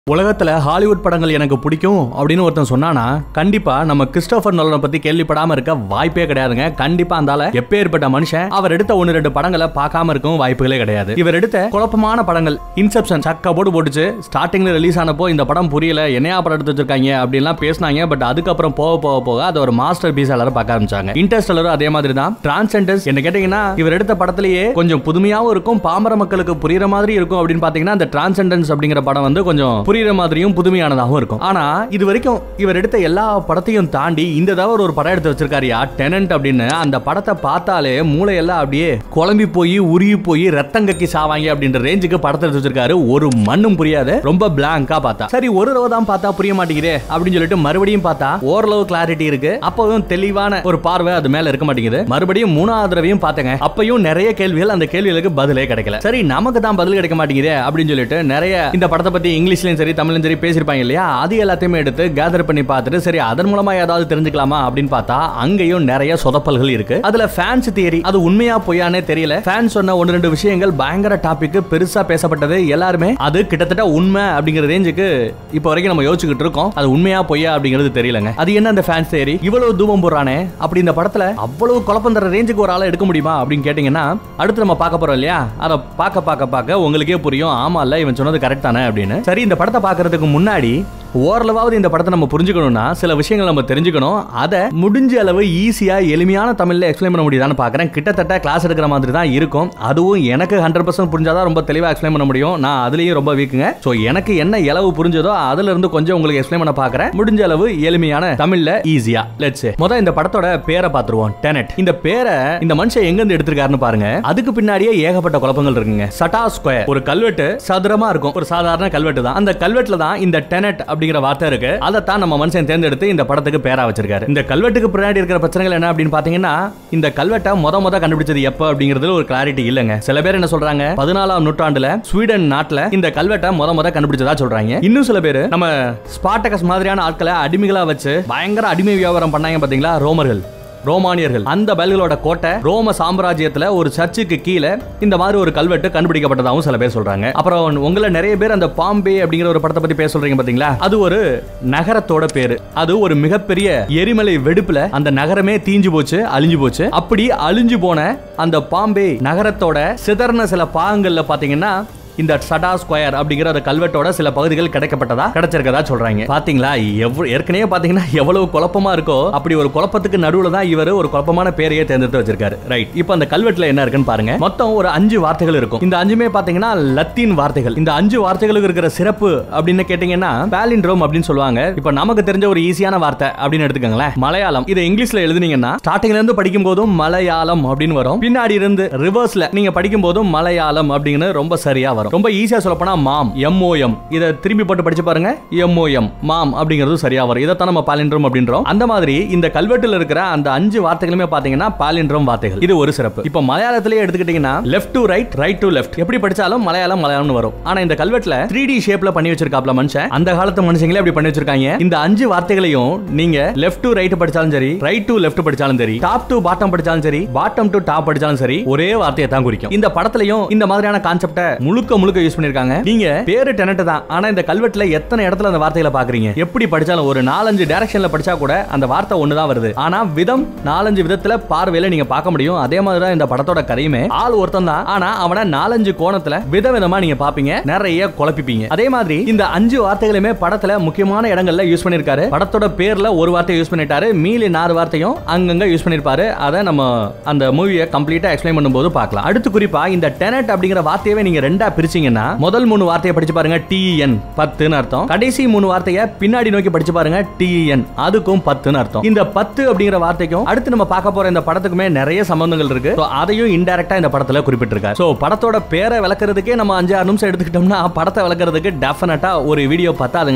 உலகத்துல ஹாலிவுட் படங்கள் எனக்கு பிடிக்கும் அப்படின்னு ஒருத்தன் சொன்னானா கண்டிப்பா நம்ம கிறிஸ்டோபர் நோலனை பத்தி கேள்விப்படாம இருக்க வாய்ப்பே கிடையாதுங்க கண்டிப்பா அந்தால எப்பேற்பட்ட மனுஷன் அவர் எடுத்த ஒன்னு ரெண்டு படங்களை பார்க்காம இருக்கும் வாய்ப்புகளே கிடையாது இவர் எடுத்த குழப்பமான படங்கள் இன்செப்ஷன் சக்க போட்டு போட்டுச்சு ஸ்டார்டிங்ல ரிலீஸ் ஆனப்போ இந்த படம் புரியல என்னையா படம் எடுத்து வச்சிருக்காங்க அப்படின்லாம் பேசினாங்க பட் அதுக்கப்புறம் போக போக போக அது ஒரு மாஸ்டர் பீஸ் எல்லாரும் பார்க்க ஆரம்பிச்சாங்க இன்டர்ஸ்டலரும் அதே மாதிரி தான் டிரான்சென்டஸ் என்ன கேட்டீங்கன்னா இவர் எடுத்த படத்திலேயே கொஞ்சம் புதுமையாவும் இருக்கும் பாமர மக்களுக்கு புரியுற மாதிரி இருக்கும் அப்படின்னு பாத்தீங்கன்னா அந்த டிரான்சென்டன்ஸ் அப்படிங்கிற படம் வந்து கொஞ்சம் புரியுற மாதிரியும் புதுமையானதாகவும் இருக்கும் ஆனா இது வரைக்கும் இவர் எடுத்த எல்லா படத்தையும் தாண்டி இந்த தவிர ஒரு படம் எடுத்து வச்சிருக்காருயா டெனன்ட் அப்படின்னு அந்த படத்தை பார்த்தாலே மூளையெல்லாம் அப்படியே குழம்பி போய் உருகி போய் ரத்தம் கக்கி சாவாங்க அப்படின்ற ரேஞ்சுக்கு படத்தை எடுத்து வச்சிருக்காரு ஒரு மண்ணும் புரியாது ரொம்ப பிளாங்கா பார்த்தா சரி ஒரு தடவை தான் பார்த்தா புரிய மாட்டேங்குதே அப்படின்னு சொல்லிட்டு மறுபடியும் பார்த்தா ஓரளவு கிளாரிட்டி இருக்கு அப்பவும் தெளிவான ஒரு பார்வை அது மேல இருக்க மாட்டேங்குது மறுபடியும் மூணாவது தடவையும் பார்த்தேங்க அப்பயும் நிறைய கேள்விகள் அந்த கேள்விகளுக்கு பதிலே கிடைக்கல சரி நமக்கு தான் பதில் கிடைக்க மாட்டேங்குதே அப்படின்னு சொல்லிட்டு நிறைய இந்த படத்தை பத்தி இங்கிலீஷ்லயும் சரி தமிழ்லயும் சரி பேசியிருப்பாங்க இல்லையா அது எல்லாத்தையுமே எடுத்து கேதர் பண்ணி பார்த்துட்டு சரி அதன் மூலமா ஏதாவது தெரிஞ்சுக்கலாமா அப்படின்னு பார்த்தா அங்கேயும் நிறைய சொதப்பல்கள் இருக்கு அதுல ஃபேன்ஸ் தியரி அது உண்மையா பொய்யானே தெரியல ஃபேன்ஸ் சொன்ன ஒன்று ரெண்டு விஷயங்கள் பயங்கர டாபிக் பெருசா பேசப்பட்டது எல்லாருமே அது கிட்டத்தட்ட உண்மை அப்படிங்கிற ரேஞ்சுக்கு இப்போ வரைக்கும் நம்ம யோசிச்சுக்கிட்டு இருக்கோம் அது உண்மையா பொய்யா அப்படிங்கிறது தெரியலங்க அது என்ன அந்த ஃபேன்ஸ் தியரி இவ்வளவு தூபம் போடுறானே அப்படி இந்த படத்துல அவ்வளவு குழப்பம் தர ரேஞ்சுக்கு ஒரு ஆளை எடுக்க முடியுமா அப்படின்னு கேட்டீங்கன்னா அடுத்து நம்ம பார்க்க போறோம் இல்லையா அதை பார்க்க பார்க்க பார்க்க உங்களுக்கே புரியும் ஆமா இல்ல இவன் சொன்னது கரெக்ட் தானே அப்படின்னு சரி இந்த படத்தை பார்க்கறதுக்கு முன்னாடி ஓரளவாவது இந்த படத்தை நம்ம புரிஞ்சுக்கணும்னா சில விஷயங்கள் நம்ம தெரிஞ்சுக்கணும் அதை முடிஞ்ச அளவு ஈஸியா எளிமையான தமிழ்ல எக்ஸ்பிளைன் பண்ண முடியுதான்னு பார்க்கறேன் கிட்டத்தட்ட கிளாஸ் எடுக்கிற மாதிரி தான் இருக்கும் அதுவும் எனக்கு ஹண்ட்ரட் பர்சன்ட் புரிஞ்சாதான் ரொம்ப தெளிவா எக்ஸ்பிளைன் பண்ண முடியும் நான் அதுலயும் ரொம்ப வீக்குங்க ஸோ எனக்கு என்ன இளவு புரிஞ்சதோ அதுல இருந்து கொஞ்சம் உங்களுக்கு எக்ஸ்பிளைன் பண்ண பார்க்கறேன் முடிஞ்ச அளவு எளிமையான தமிழ்ல ஈஸியா லெட்ஸ் முத இந்த படத்தோட பேரை பார்த்துருவோம் டெனட் இந்த பேரை இந்த மனுஷன் எங்க இருந்து எடுத்திருக்காருன்னு பாருங்க அதுக்கு பின்னாடியே ஏகப்பட்ட குழப்பங்கள் இருக்குங்க சட்டா ஸ்கொயர் ஒரு கல்வெட்டு சதுரமா இருக்கும் ஒரு சாதாரண கல்வெட்டு தான் அந்த கல்வெட்டுல தான் இந்த டெனட் அப்படிங்கிற வார்த்தை இருக்கு அதை தான் நம்ம மனுஷன் தேர்ந்தெடுத்து இந்த படத்துக்கு பேரா வச்சிருக்காரு இந்த கல்வெட்டுக்கு பின்னாடி இருக்கிற பிரச்சனைகள் என்ன அப்படின்னு பாத்தீங்கன்னா இந்த கல்வெட்டை முத முத கண்டுபிடிச்சது எப்ப அப்படிங்கிறதுல ஒரு கிளாரிட்டி இல்லங்க சில பேர் என்ன சொல்றாங்க பதினாலாம் நூற்றாண்டுல ஸ்வீடன் நாட்டுல இந்த கல்வெட்டை முத முத கண்டுபிடிச்சதா சொல்றாங்க இன்னும் சில பேர் நம்ம ஸ்பாட்டகஸ் மாதிரியான ஆட்களை அடிமைகளா வச்சு பயங்கர அடிமை வியாபாரம் பண்ணாங்க பாத்தீங்களா ரோமர்கள் ரோமானியர்கள் அந்த பயல்களோட கோட்டை ரோம சாம்ராஜ்யத்துல ஒரு சர்ச்சுக்கு கீழே இந்த மாதிரி ஒரு கல்வெட்டு கண்டுபிடிக்கப்பட்டதாகவும் சில பேர் சொல்றாங்க அப்புறம் உங்களை நிறைய பேர் அந்த பாம்பே அப்படிங்கிற ஒரு படத்தை பத்தி பேச சொல்றீங்க பாத்தீங்களா அது ஒரு நகரத்தோட பேரு அது ஒரு மிகப்பெரிய எரிமலை வெடிப்புல அந்த நகரமே தீஞ்சு போச்சு அழிஞ்சு போச்சு அப்படி அழிஞ்சு போன அந்த பாம்பே நகரத்தோட சிதறன சில பாகங்கள்ல பாத்தீங்கன்னா இந்த சடா ஸ்கொயர் அப்படிங்கிற அந்த கல்வெட்டோட சில பகுதிகள் கிடைக்கப்பட்டதா கிடைச்சிருக்கதா சொல்றாங்க பாத்தீங்களா எவ்வ- ஏற்கனவே பாத்தீங்கன்னா எவ்வளவு குழப்பமா இருக்கோ அப்படி ஒரு குழப்பத்துக்கு நடுவுல தான் இவர் ஒரு குழப்பமான பேரையே தேர்ந்தெடுத்து வச்சிருக்காரு ரைட் இப்போ அந்த கல்வெட்டுல என்ன இருக்குன்னு பாருங்க மொத்தம் ஒரு அஞ்சு வார்த்தைகள் இருக்கும் இந்த அஞ்சுமே பாத்தீங்கன்னா லத்தீன் வார்த்தைகள் இந்த அஞ்சு வார்த்தைகளுக்கு இருக்கிற சிறப்பு அப்படின்னு கேட்டீங்கன்னா பாலிண்ட்ரோம் அப்படின்னு சொல்லுவாங்க இப்போ நமக்கு தெரிஞ்ச ஒரு ஈஸியான வார்த்தை அப்படின்னு எடுத்துக்கோங்களேன் மலையாளம் இதை இங்கிலீஷ்ல எழுதுனீங்கன்னா ஸ்டார்டிங்ல இருந்து படிக்கும் போதும் மலையாளம் அப்படின்னு வரும் பின்னாடி இருந்து ரிவர்ஸ்ல நீங்க படிக்கும் போதும் மலையாளம் அப்படின்னு ரொம்ப சரியா வரும் ரொம்ப ஈஸியா சொல்ல போனா மாம் எம்ஓஎம் இதை திரும்பி போட்டு படிச்சு பாருங்க எம்ஓஎம் மாம் அப்படிங்கிறது சரியா வரும் இதை தான் நம்ம பாலிண்ட்ரோம் அப்படின்றோம் அந்த மாதிரி இந்த கல்வெட்டுல இருக்கிற அந்த அஞ்சு வார்த்தைகளுமே பாத்தீங்கன்னா பாலிண்ட்ரோம் வார்த்தைகள் இது ஒரு சிறப்பு இப்போ மலையாளத்திலேயே எடுத்துக்கிட்டீங்கன்னா left to right right to left எப்படி படிச்சாலும் மலையாளம் மலையாளம்னு வரும் ஆனா இந்த கல்வெட்டுல த்ரீ டி ஷேப்ல பண்ணி வச்சிருக்காப்ல மனுஷன் அந்த காலத்து மனுஷங்களே அப்படி பண்ணி வச்சிருக்காங்க இந்த அஞ்சு வார்த்தைகளையும் நீங்க லெஃப்ட் டு ரைட் படிச்சாலும் சரி ரைட் டு லெஃப்ட் படிச்சாலும் சரி டாப் டு பாட்டம் படிச்சாலும் சரி பாட்டம் டு டாப் படிச்சாலும் சரி ஒரே வார்த்தையை தான் குறிக்கும் இந்த படத்துலயும் இந்த மாதிரியான கான்செப்ட முழுக்க முழுக்க யூஸ் பண்ணிருக்காங்க நீங்க பேரு டெனட் தான் ஆனா இந்த கல்வெட்டுல எத்தனை இடத்துல அந்த வார்த்தைகளை பாக்குறீங்க எப்படி படிச்சாலும் ஒரு நாலஞ்சு டைரக்ஷன்ல படிச்சா கூட அந்த வார்த்தை ஒண்ணுதான் வருது ஆனா விதம் நாலஞ்சு விதத்துல பார்வையில நீங்க பார்க்க முடியும் அதே மாதிரி தான் இந்த படத்தோட கதையுமே ஆள் ஒருத்தன் தான் ஆனா அவனை நாலஞ்சு கோணத்துல விதவிதமா நீங்க பாப்பீங்க நிறைய குழப்பிப்பீங்க அதே மாதிரி இந்த அஞ்சு வார்த்தைகளுமே படத்துல முக்கியமான இடங்கள்ல யூஸ் பண்ணிருக்காரு படத்தோட பேர்ல ஒரு வார்த்தை யூஸ் பண்ணிட்டாரு மீலி நாலு வார்த்தையும் அங்கங்க யூஸ் பண்ணிருப்பாரு அதை நம்ம அந்த மூவியை கம்ப்ளீட்டா எக்ஸ்பிளைன் பண்ணும்போது பார்க்கலாம் அடுத்து குறிப்பா இந்த டெனட் அப்படிங்கிற வார்த்தையவே நீங்க ரெண்டா பிரிச்சீங்கன்னா முதல் மூணு வார்த்தையை படிச்சு பாருங்க டிஎன் பத்துன்னு அர்த்தம் கடைசி மூணு வார்த்தையை பின்னாடி நோக்கி படிச்சு பாருங்க டிஎன் அதுக்கும் பத்துன்னு அர்த்தம் இந்த பத்து அப்படிங்கிற வார்த்தைக்கும் அடுத்து நம்ம பார்க்க போற இந்த படத்துக்குமே நிறைய சம்பந்தங்கள் இருக்கு So, அதையும் இன்டெரக்டா இந்த படத்துல குறிப்பிட்டிருக்காரு சோ படத்தோட பேரை விளக்குறதுக்கே நம்ம அஞ்சு ஆறு நிமிஷம் எடுத்துக்கிட்டோம்னா படத்தை விளக்குறதுக்கு டெஃபினட்டா ஒரு வீடியோ பத்தாதுங்க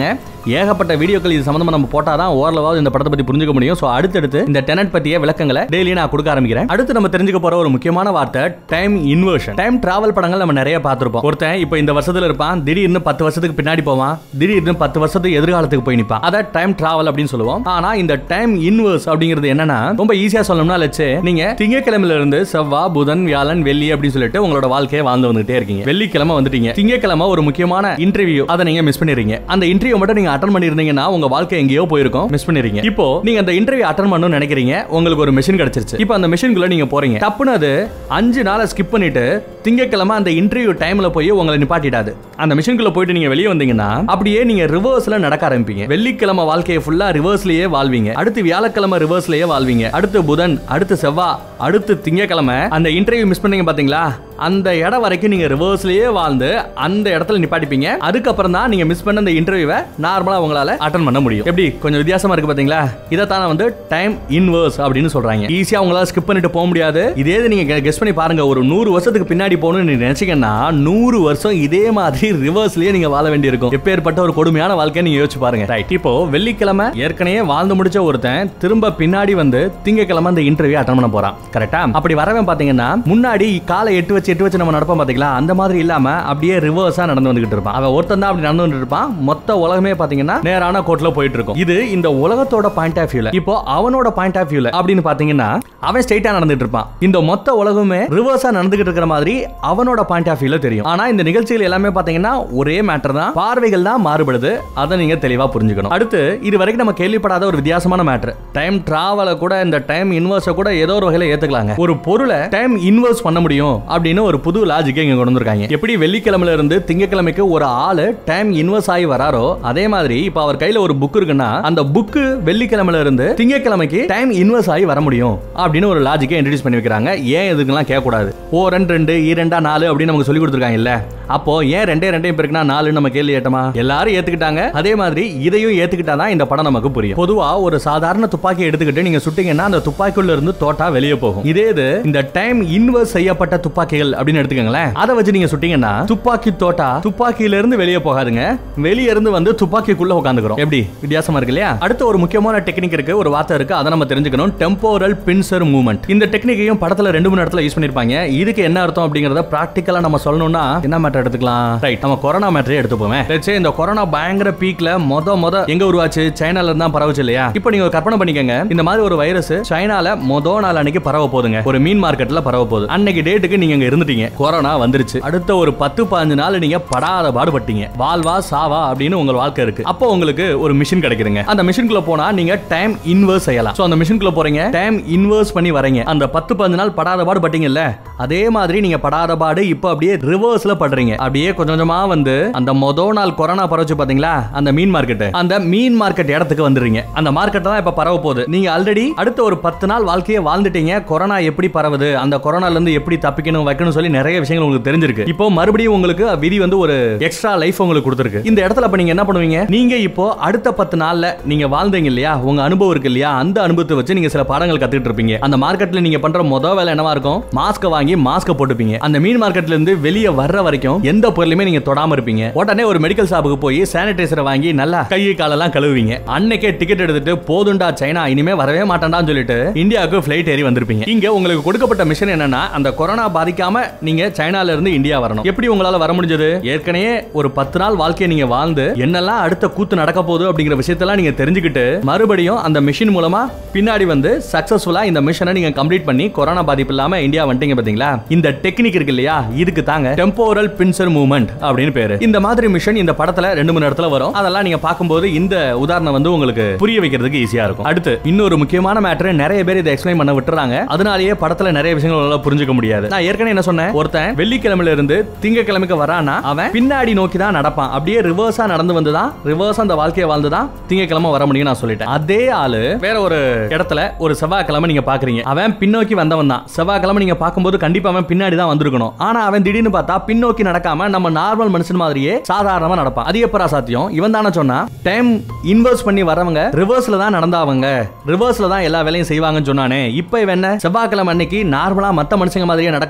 ஏகப்பட்ட வீடியோக்கள் இது சம்பந்தமா நம்ம போட்டாதான் ஓரளவாவது இந்த படத்தை பத்தி புரிஞ்சுக்க முடியும் சோ அடுத்தடுத்து இந்த டெனட் பத்திய விளக்கங்களை டெய்லி நான் கொடுக்க ஆரம்பிக்கிறேன் அடுத்து நம்ம தெரிஞ்சுக்க போற ஒரு முக்கியமான வார்த்தை டைம் இன்வர்ஷன் டைம் டிராவல் படங்கள் நம்ம நிறைய பார்த்திருப்போம் ஒருத்தன் இப்போ இந்த வருஷத்துல இருப்பான் திடீர்னு பத்து வருஷத்துக்கு பின்னாடி போவான் திடீர்னு பத்து வருஷத்துக்கு எதிர்காலத்துக்கு போய் நிப்பான் அத டைம் டிராவல் அப்படின்னு சொல்லுவோம் ஆனா இந்த டைம் இன்வர்ஸ் அப்படிங்கிறது என்னன்னா ரொம்ப ஈஸியா சொல்லணும்னா லட்சே நீங்க திங்கக்கிழமையில இருந்து செவ்வா புதன் வியாழன் வெள்ளி அப்படின்னு சொல்லிட்டு உங்களோட வாழ்க்கையை வாழ்ந்து வந்துட்டே இருக்கீங்க வெள்ளிக்கிழமை வந்துட்டீங்க திங்கக்கிழமை ஒரு முக்கியமான இன்டர்வியூ அதை நீங்க மிஸ் பண்ணிடுறீங்க அந்த இன்டர்வியூ மட்டும் நீங்க அட்டன் பண்ணிருந்தீங்கன்னா உங்க வாழ்க்கை எங்கேயோ போயிருக்கும் மிஸ் பண்ணிருங்க இப்போ நீங்க அந்த இன்டர்வியூ அட்டன் பண்ணணும்னு நினைக்கிறீங்க உங்களுக்கு ஒரு மிஷின் கிடைச்சிருச்சு இப்போ அந்த மிஷின்குள்ள நீங்க போறீங்க தப்புன்னு அது அஞ்சு நாளை ஸ்கிப் பண்ணிட்டு திங்கக்கிழமை அந்த இன்டர்வியூ டைம்ல போய் உங்களை நிப்பாட்டிடாது அந்த மிஷின்குள்ள போயிட்டு நீங்க வெளியே வந்தீங்கன்னா அப்படியே நீங்க ரிவர்ஸ்ல நடக்க ஆரம்பிப்பீங்க வெள்ளிக்கிழமை வாழ்க்கையை ஃபுல்லா ரிவர்ஸ்லயே வாழ்வீங்க அடுத்து வியாழக்கிழமை ரிவர்ஸ்லயே வாழ்வீங்க அடுத்து புதன் அடுத்து செவ்வா அடுத்து திங்கக்கிழமை அந்த இன்டர்வியூ மிஸ் பண்ணீங்க பாத்தீங்களா அந்த இடம் வரைக்கும் நீங்க ரிவர்ஸ்லயே வாழ்ந்து அந்த இடத்துல நிப்பாட்டிப்பீங்க அதுக்கப்புறம் தான் நீங்க மிஸ் பண்ண அந்த இன்டர்வியூவை நார்மலா உங்களால அட்டன் பண்ண முடியும் எப்படி கொஞ்சம் வித்தியாசமா இருக்கு பாத்தீங்களா இதைத்தான வந்து டைம் இன்வர்ஸ் அப்படின்னு சொல்றாங்க ஈஸியா உங்களால ஸ்கிப் பண்ணிட்டு போக முடியாது இதே இது நீங்க கெஸ் பண்ணி பாருங்க ஒரு நூறு வருஷத்துக்கு பின்னாடி போகணும்னு நீங்க நினைச்சீங்கன்னா நூறு வருஷம் இதே மாதிரி ரிவர்ஸ்லயே நீங்க வாழ வேண்டியிருக்கும் எப்பேற்பட்ட ஒரு கொடுமையான வாழ்க்கையை நீங்க யோசிச்சு பாருங்க ரைட் இப்போ வெள்ளிக்கிழமை ஏற்கனவே வாழ்ந்து முடிச்ச ஒருத்தன் திரும்ப பின்னாடி வந்து திங்கக்கிழமை அந்த இன்டர்வியூ அட்டன் பண்ண போறான் கரெக்டா அப்படி வரவன் பாத்தீங்கன்னா முன்னாடி காலை எட்டு வச்சு எட்டு வச்சு நம்ம நடப்போம் பாத்தீங்களா அந்த மாதிரி இல்லாம அப்படியே ரிவர்ஸா நடந்து வந்துகிட்டு இருப்பான் அவன் ஒருத்தன் தான் அப்படி நடந்து வந்துட்டு இருப்பான் மொத்த உலகமே பாத்தீங்கன்னா நேரான கோட்ல போயிட்டு இருக்கும் இது இந்த உலகத்தோட பாயிண்ட் ஆஃப் வியூல இப்போ அவனோட பாயிண்ட் ஆஃப் வியூல அப்படின்னு பாத்தீங்கன்னா அவன் ஸ்ட்ரைட்டா நடந்துட்டு இருப்பான் இந்த மொத்த உலகமே ரிவர்ஸா நடந்துகிட்டு இருக்கிற மாதிரி அவனோட பாயிண்ட் ஆஃப் வியூல தெரியும் ஆனா இந்த நிகழ்ச்சிகள் எல்லாமே பாத்தீங்கன்னா ஒரே மேட்டர் தான் பார்வைகள் தான் மாறுபடுது அதை நீங்க தெளிவா புரிஞ்சுக்கணும் அடுத்து இது வரைக்கும் நம்ம கேள்விப்படாத ஒரு வித்தியாசமான மேட்டர் டைம் டிராவல கூட இந்த டைம் இன்வர்ஸ கூட ஏதோ ஒரு வகையில ஏத்துக்கலாங்க ஒரு பொருளை டைம் இன்வர்ஸ் பண்ண முடியும் அப்படின்னு ஒரு புது லாஜிக்கை இங்க கொண்டு வந்திருக்காங்க எப்படி வெள்ளிக்கிழமையில இருந்து திங்கக்கிழமைக்கு ஒரு ஆளு டைம் இன்வர்ஸ் ஆகி வராரோ அதே மாதிரி இப்ப அவர் கையில ஒரு புக் இருக்குன்னா அந்த புக் வெள்ளிக்கிழமையில இருந்து திங்கக்கிழமைக்கு டைம் இன்வர்ஸ் ஆகி வர முடியும் அப்படின்னு ஒரு லாஜிக்கை இன்ட்ரடியூஸ் பண்ணி வைக்கிறாங்க ஏன் இதுக்கெல்லாம் கேட்கக்கூடாது ஓ ரெண்டு ரெண்டு இரண்டா நாலு அப்படின்னு நமக்கு சொல்லி கொடுத்துருக்காங்க இல்ல அப்போ ஏன் ரெண்டே ரெண்டையும் பிறகுனா நாலு நம்ம கேள்வி ஏட்டமா எல்லாரும் ஏத்துக்கிட்டாங்க அதே மாதிரி இதையும் ஏத்துக்கிட்டாதான் இந்த படம் நமக்கு புரியும் பொதுவா ஒரு சாதாரண துப்பாக்கி எடுத்துக்கிட்டு நீங்க சுட்டீங்கன்னா அந்த துப்பாக்கிக்குள்ள இருந்து தோட்டா வெளியே போகும் இதே இது இந்த டைம் இன்வர்ஸ் செய்யப்பட்ட துப்பாக்கிகள் அப்படின்னு எடுத்துக்கோங்களேன் அதை வச்சு நீங்க சுட்டீங்கன்னா துப்பாக்கி தோட்டா துப்பாக்கியில இருந்து வெளியே போகாதுங்க வெளியே இருந்து வந்து துப்பாக்கிக்குள்ள உட்காந்துக்கிறோம் எப்படி வித்தியாசமா இருக்கு இல்லையா அடுத்த ஒரு முக்கியமான டெக்னிக் இருக்கு ஒரு வார்த்தை இருக்கு அதை நம்ம தெரிஞ்சுக்கணும் டெம்போரல் பின்சர் மூவ்மெண்ட் இந்த டெக்னிக்கையும் படத்துல ரெண்டு மூணு இடத்துல யூஸ் பண்ணிருப்பாங்க இதுக்கு என்ன அர்த்தம் அப்படிங்கறத பிராக்டிக்கலா நம்ம சொல்லணும்னா என்ன மேட்டர் எடுத்துக்கலாம் ரைட் நம்ம கொரோனா மேட்டரே எடுத்துப்போமே Let's say இந்த கொரோனா பயங்கர பீக்ல மொத மொத எங்க உருவாச்சு சைனால இருந்து தான் பரவுச்சு இல்லையா இப்போ நீங்க ஒரு கற்பனை பண்ணிக்கங்க இந்த மாதிரி ஒரு வைரஸ் சைனால மொத நாள் அன்னைக்கு பரவ போகுதுங்க ஒரு மீன் மார்க்கெட்ல பரவ போகுது அன்னைக்கு டேட்டுக்கு நீங்க இங்க இருந்துட்டீங்க கொரோனா வந்துருச்சு அடுத்த ஒரு பத்து பதினஞ்சு நாள் நீங்க படாத பாடுபட்டீங்க வாழ்வா சாவா அப்படின்னு உங்க வாழ்க்கை இருக்கு அப்போ உங்களுக்கு ஒரு மிஷின் கிடைக்குதுங்க அந்த மிஷின்குள்ள போனா நீங்க டைம் இன்வர்ஸ் செய்யலாம் சோ அந்த மிஷின்குள்ள போறீங்க டைம் இன்வர்ஸ் பண்ணி வரீங்க அந்த பத்து பதினஞ்சு நாள் படாத பாடு பட்டீங்கல்ல அதே மாதிரி நீங்க படாத பாடு இப்போ அப்படியே ரிவர்ஸ்ல படுறீங்க அப்படியே கொஞ்சம் கொஞ்சமா வந்து அந்த மொத நாள் கொரோனா பரவச்சு பாத்தீங்களா அந்த மீன் மார்க்கெட் அந்த மீன் மார்க்கெட் இடத்துக்கு வந்துடுறீங்க அந்த மார்க்கெட் தான் இப்ப பரவ போகுது நீங்க ஆல்ரெடி அடுத்த ஒரு பத்து நாள் வாழ்க்கையை வாழ்ந்துட்டீங்க கொரோனா எப்படி பரவுது அந்த கொரோனால இருந்து எப்படி தப்பிக்கணும் வைக்கணும் சொல்லி நிறைய விஷயங்கள் உங்களுக்கு தெரிஞ்சிருக்கு இப்போ மறுபடியும் உங்களுக்கு விதி வந்து ஒரு எக்ஸ்ட்ரா லைஃப் உங்களுக்கு கொடுத்துருக்கு இந்த இடத்துல அப்ப நீங்க என்ன பண்ணுவீங்க நீங்க இப்போ அடுத்த பத்து நாள்ல நீங்க வாழ்ந்தீங்க இல்லையா உங்க அனுபவம் இருக்கு இல்லையா அந்த அனுபவத்தை வச்சு நீங்க சில பாடங்கள் கத்துக்கிட்டு இருப்பீங்க அந்த மார்க்கெட்ல நீங்க பண்ற முதல் வேலை என்னவா இருக்கும் மாஸ்க் வாங்கி மாஸ்க் போட்டுப்பீங்க அந்த மீன் மார்க்கெட்ல இருந்து வெளியே வர்ற வரைக்கும் எந்த பொருளுமே நீங்க தொடாம இருப்பீங்க உடனே ஒரு மெடிக்கல் ஷாப்புக்கு போய் சானிடைசரை வாங்கி நல்லா கை காலெல்லாம் கழுவுவீங்க அன்னைக்கே டிக்கெட் எடுத்துட்டு போதுண்டா சைனா இனிமே வரவே மாட்டேன்டான்னு சொல்லிட்டு இந்தியாவுக்கு ஃபிளைட் ஏறி வந்திருப்பீங்க இங்க உங்களுக்கு கொடுக்கப்பட்ட மிஷன் என்னன்னா அந்த கொரோனா பாதிக்காம நீங்க சைனால இருந்து இந்தியா வரணும் எப்படி உங்களால வர முடிஞ்சது ஏற்கனவே ஒரு பத்து நாள் வாழ்க்கையை நீங்க வாழ்ந்து என்னெல்லாம் அடுத்த கூத்து நடக்க போகுது அப்படிங்கிற விஷயத்தெல்லாம் நீங்க தெரிஞ்சுக்கிட்டு மறுபடியும் அந்த மிஷின் மூலமா பின்னாடி வந்து சக்சஸ்ஃபுல்லா இந்த மிஷனை நீங்க கம்ப்ளீட் பண்ணி கொரோனா பாதிப்பு இல்லாம இந்தியா வந்துட்டீங்க பாத்தீங்களா இந்த டெக்னிக் இருக்கு இல்லையா இதுக்கு தாங்க டெம்போரல் பின்சர் மூவ்மெண்ட் அப்படின்னு பேரு இந்த மாதிரி மிஷன் இந்த படத்துல ரெண்டு மூணு இடத்துல வரும் அதெல்லாம் நீங்க பார்க்கும்போது இந்த உதாரணம் வந்து உங்களுக்கு புரிய வைக்கிறதுக்கு ஈஸியா இருக்கும் அடுத்து இன்னொரு முக்கியமான மேட்டர் நிறைய பேர் இதை எக்ஸ்பிளைன் பண்ண விட்டுறாங்க அதனாலேயே படத்துல நிறைய விஷயங்கள் உங்களால புரிஞ்சுக்க முடியாது நான் ஏற்கனவே என்ன சொன்னேன் ஒருத்தன் வெள்ளிக்கிழமையில இருந்து திங்கக்கிழமைக்கு வரானா அவன் பின்னாடி நோக்கி தான் நடப்பான் அப்படியே ரிவர்ஸா நடந்து வந்துதான் ரிவர்ஸ் அந்த வாழ்க்கையை வாழ்ந்துதான் திங்கக்கிழமை வர முடியும் நான் சொல்லிட்டேன் அதே ஆளு வேற ஒரு இடத்துல ஒரு செவ்வாய்க்கிழமை நீங்க பாக்குறீங்க அவன் பின்னோக்கி வந்தவன் தான் செவ்வாய்க்கிழமை நீங்க பார்க்கும்போது கண்டிப்பா அவன் பின்னாடி தான் வந்திருக்கணும் ஆனா அவன் திடீர்னு பார்த்தா பின்னோக்கி நடக்காம நம்ம நார்மல் மனுஷன் மாதிரியே சாதாரணமா நடப்பான் அது எப்பரா சாத்தியம் இவன் தானே சொன்னா டைம் இன்வெஸ்ட் பண்ணி வரவங்க ரிவர்ஸ்ல தான் நடந்தாவங்க ரிவர்ஸ்ல தான் எல்லா வேலையும் செய்வாங்கன்னு சொன்னானே இப்போ இவன் என்ன செவ்வாய்க்கிழமை அன்னைக்கு நார்மலா மத்த மனுஷங்க மாதிரியே நடக்கிறானே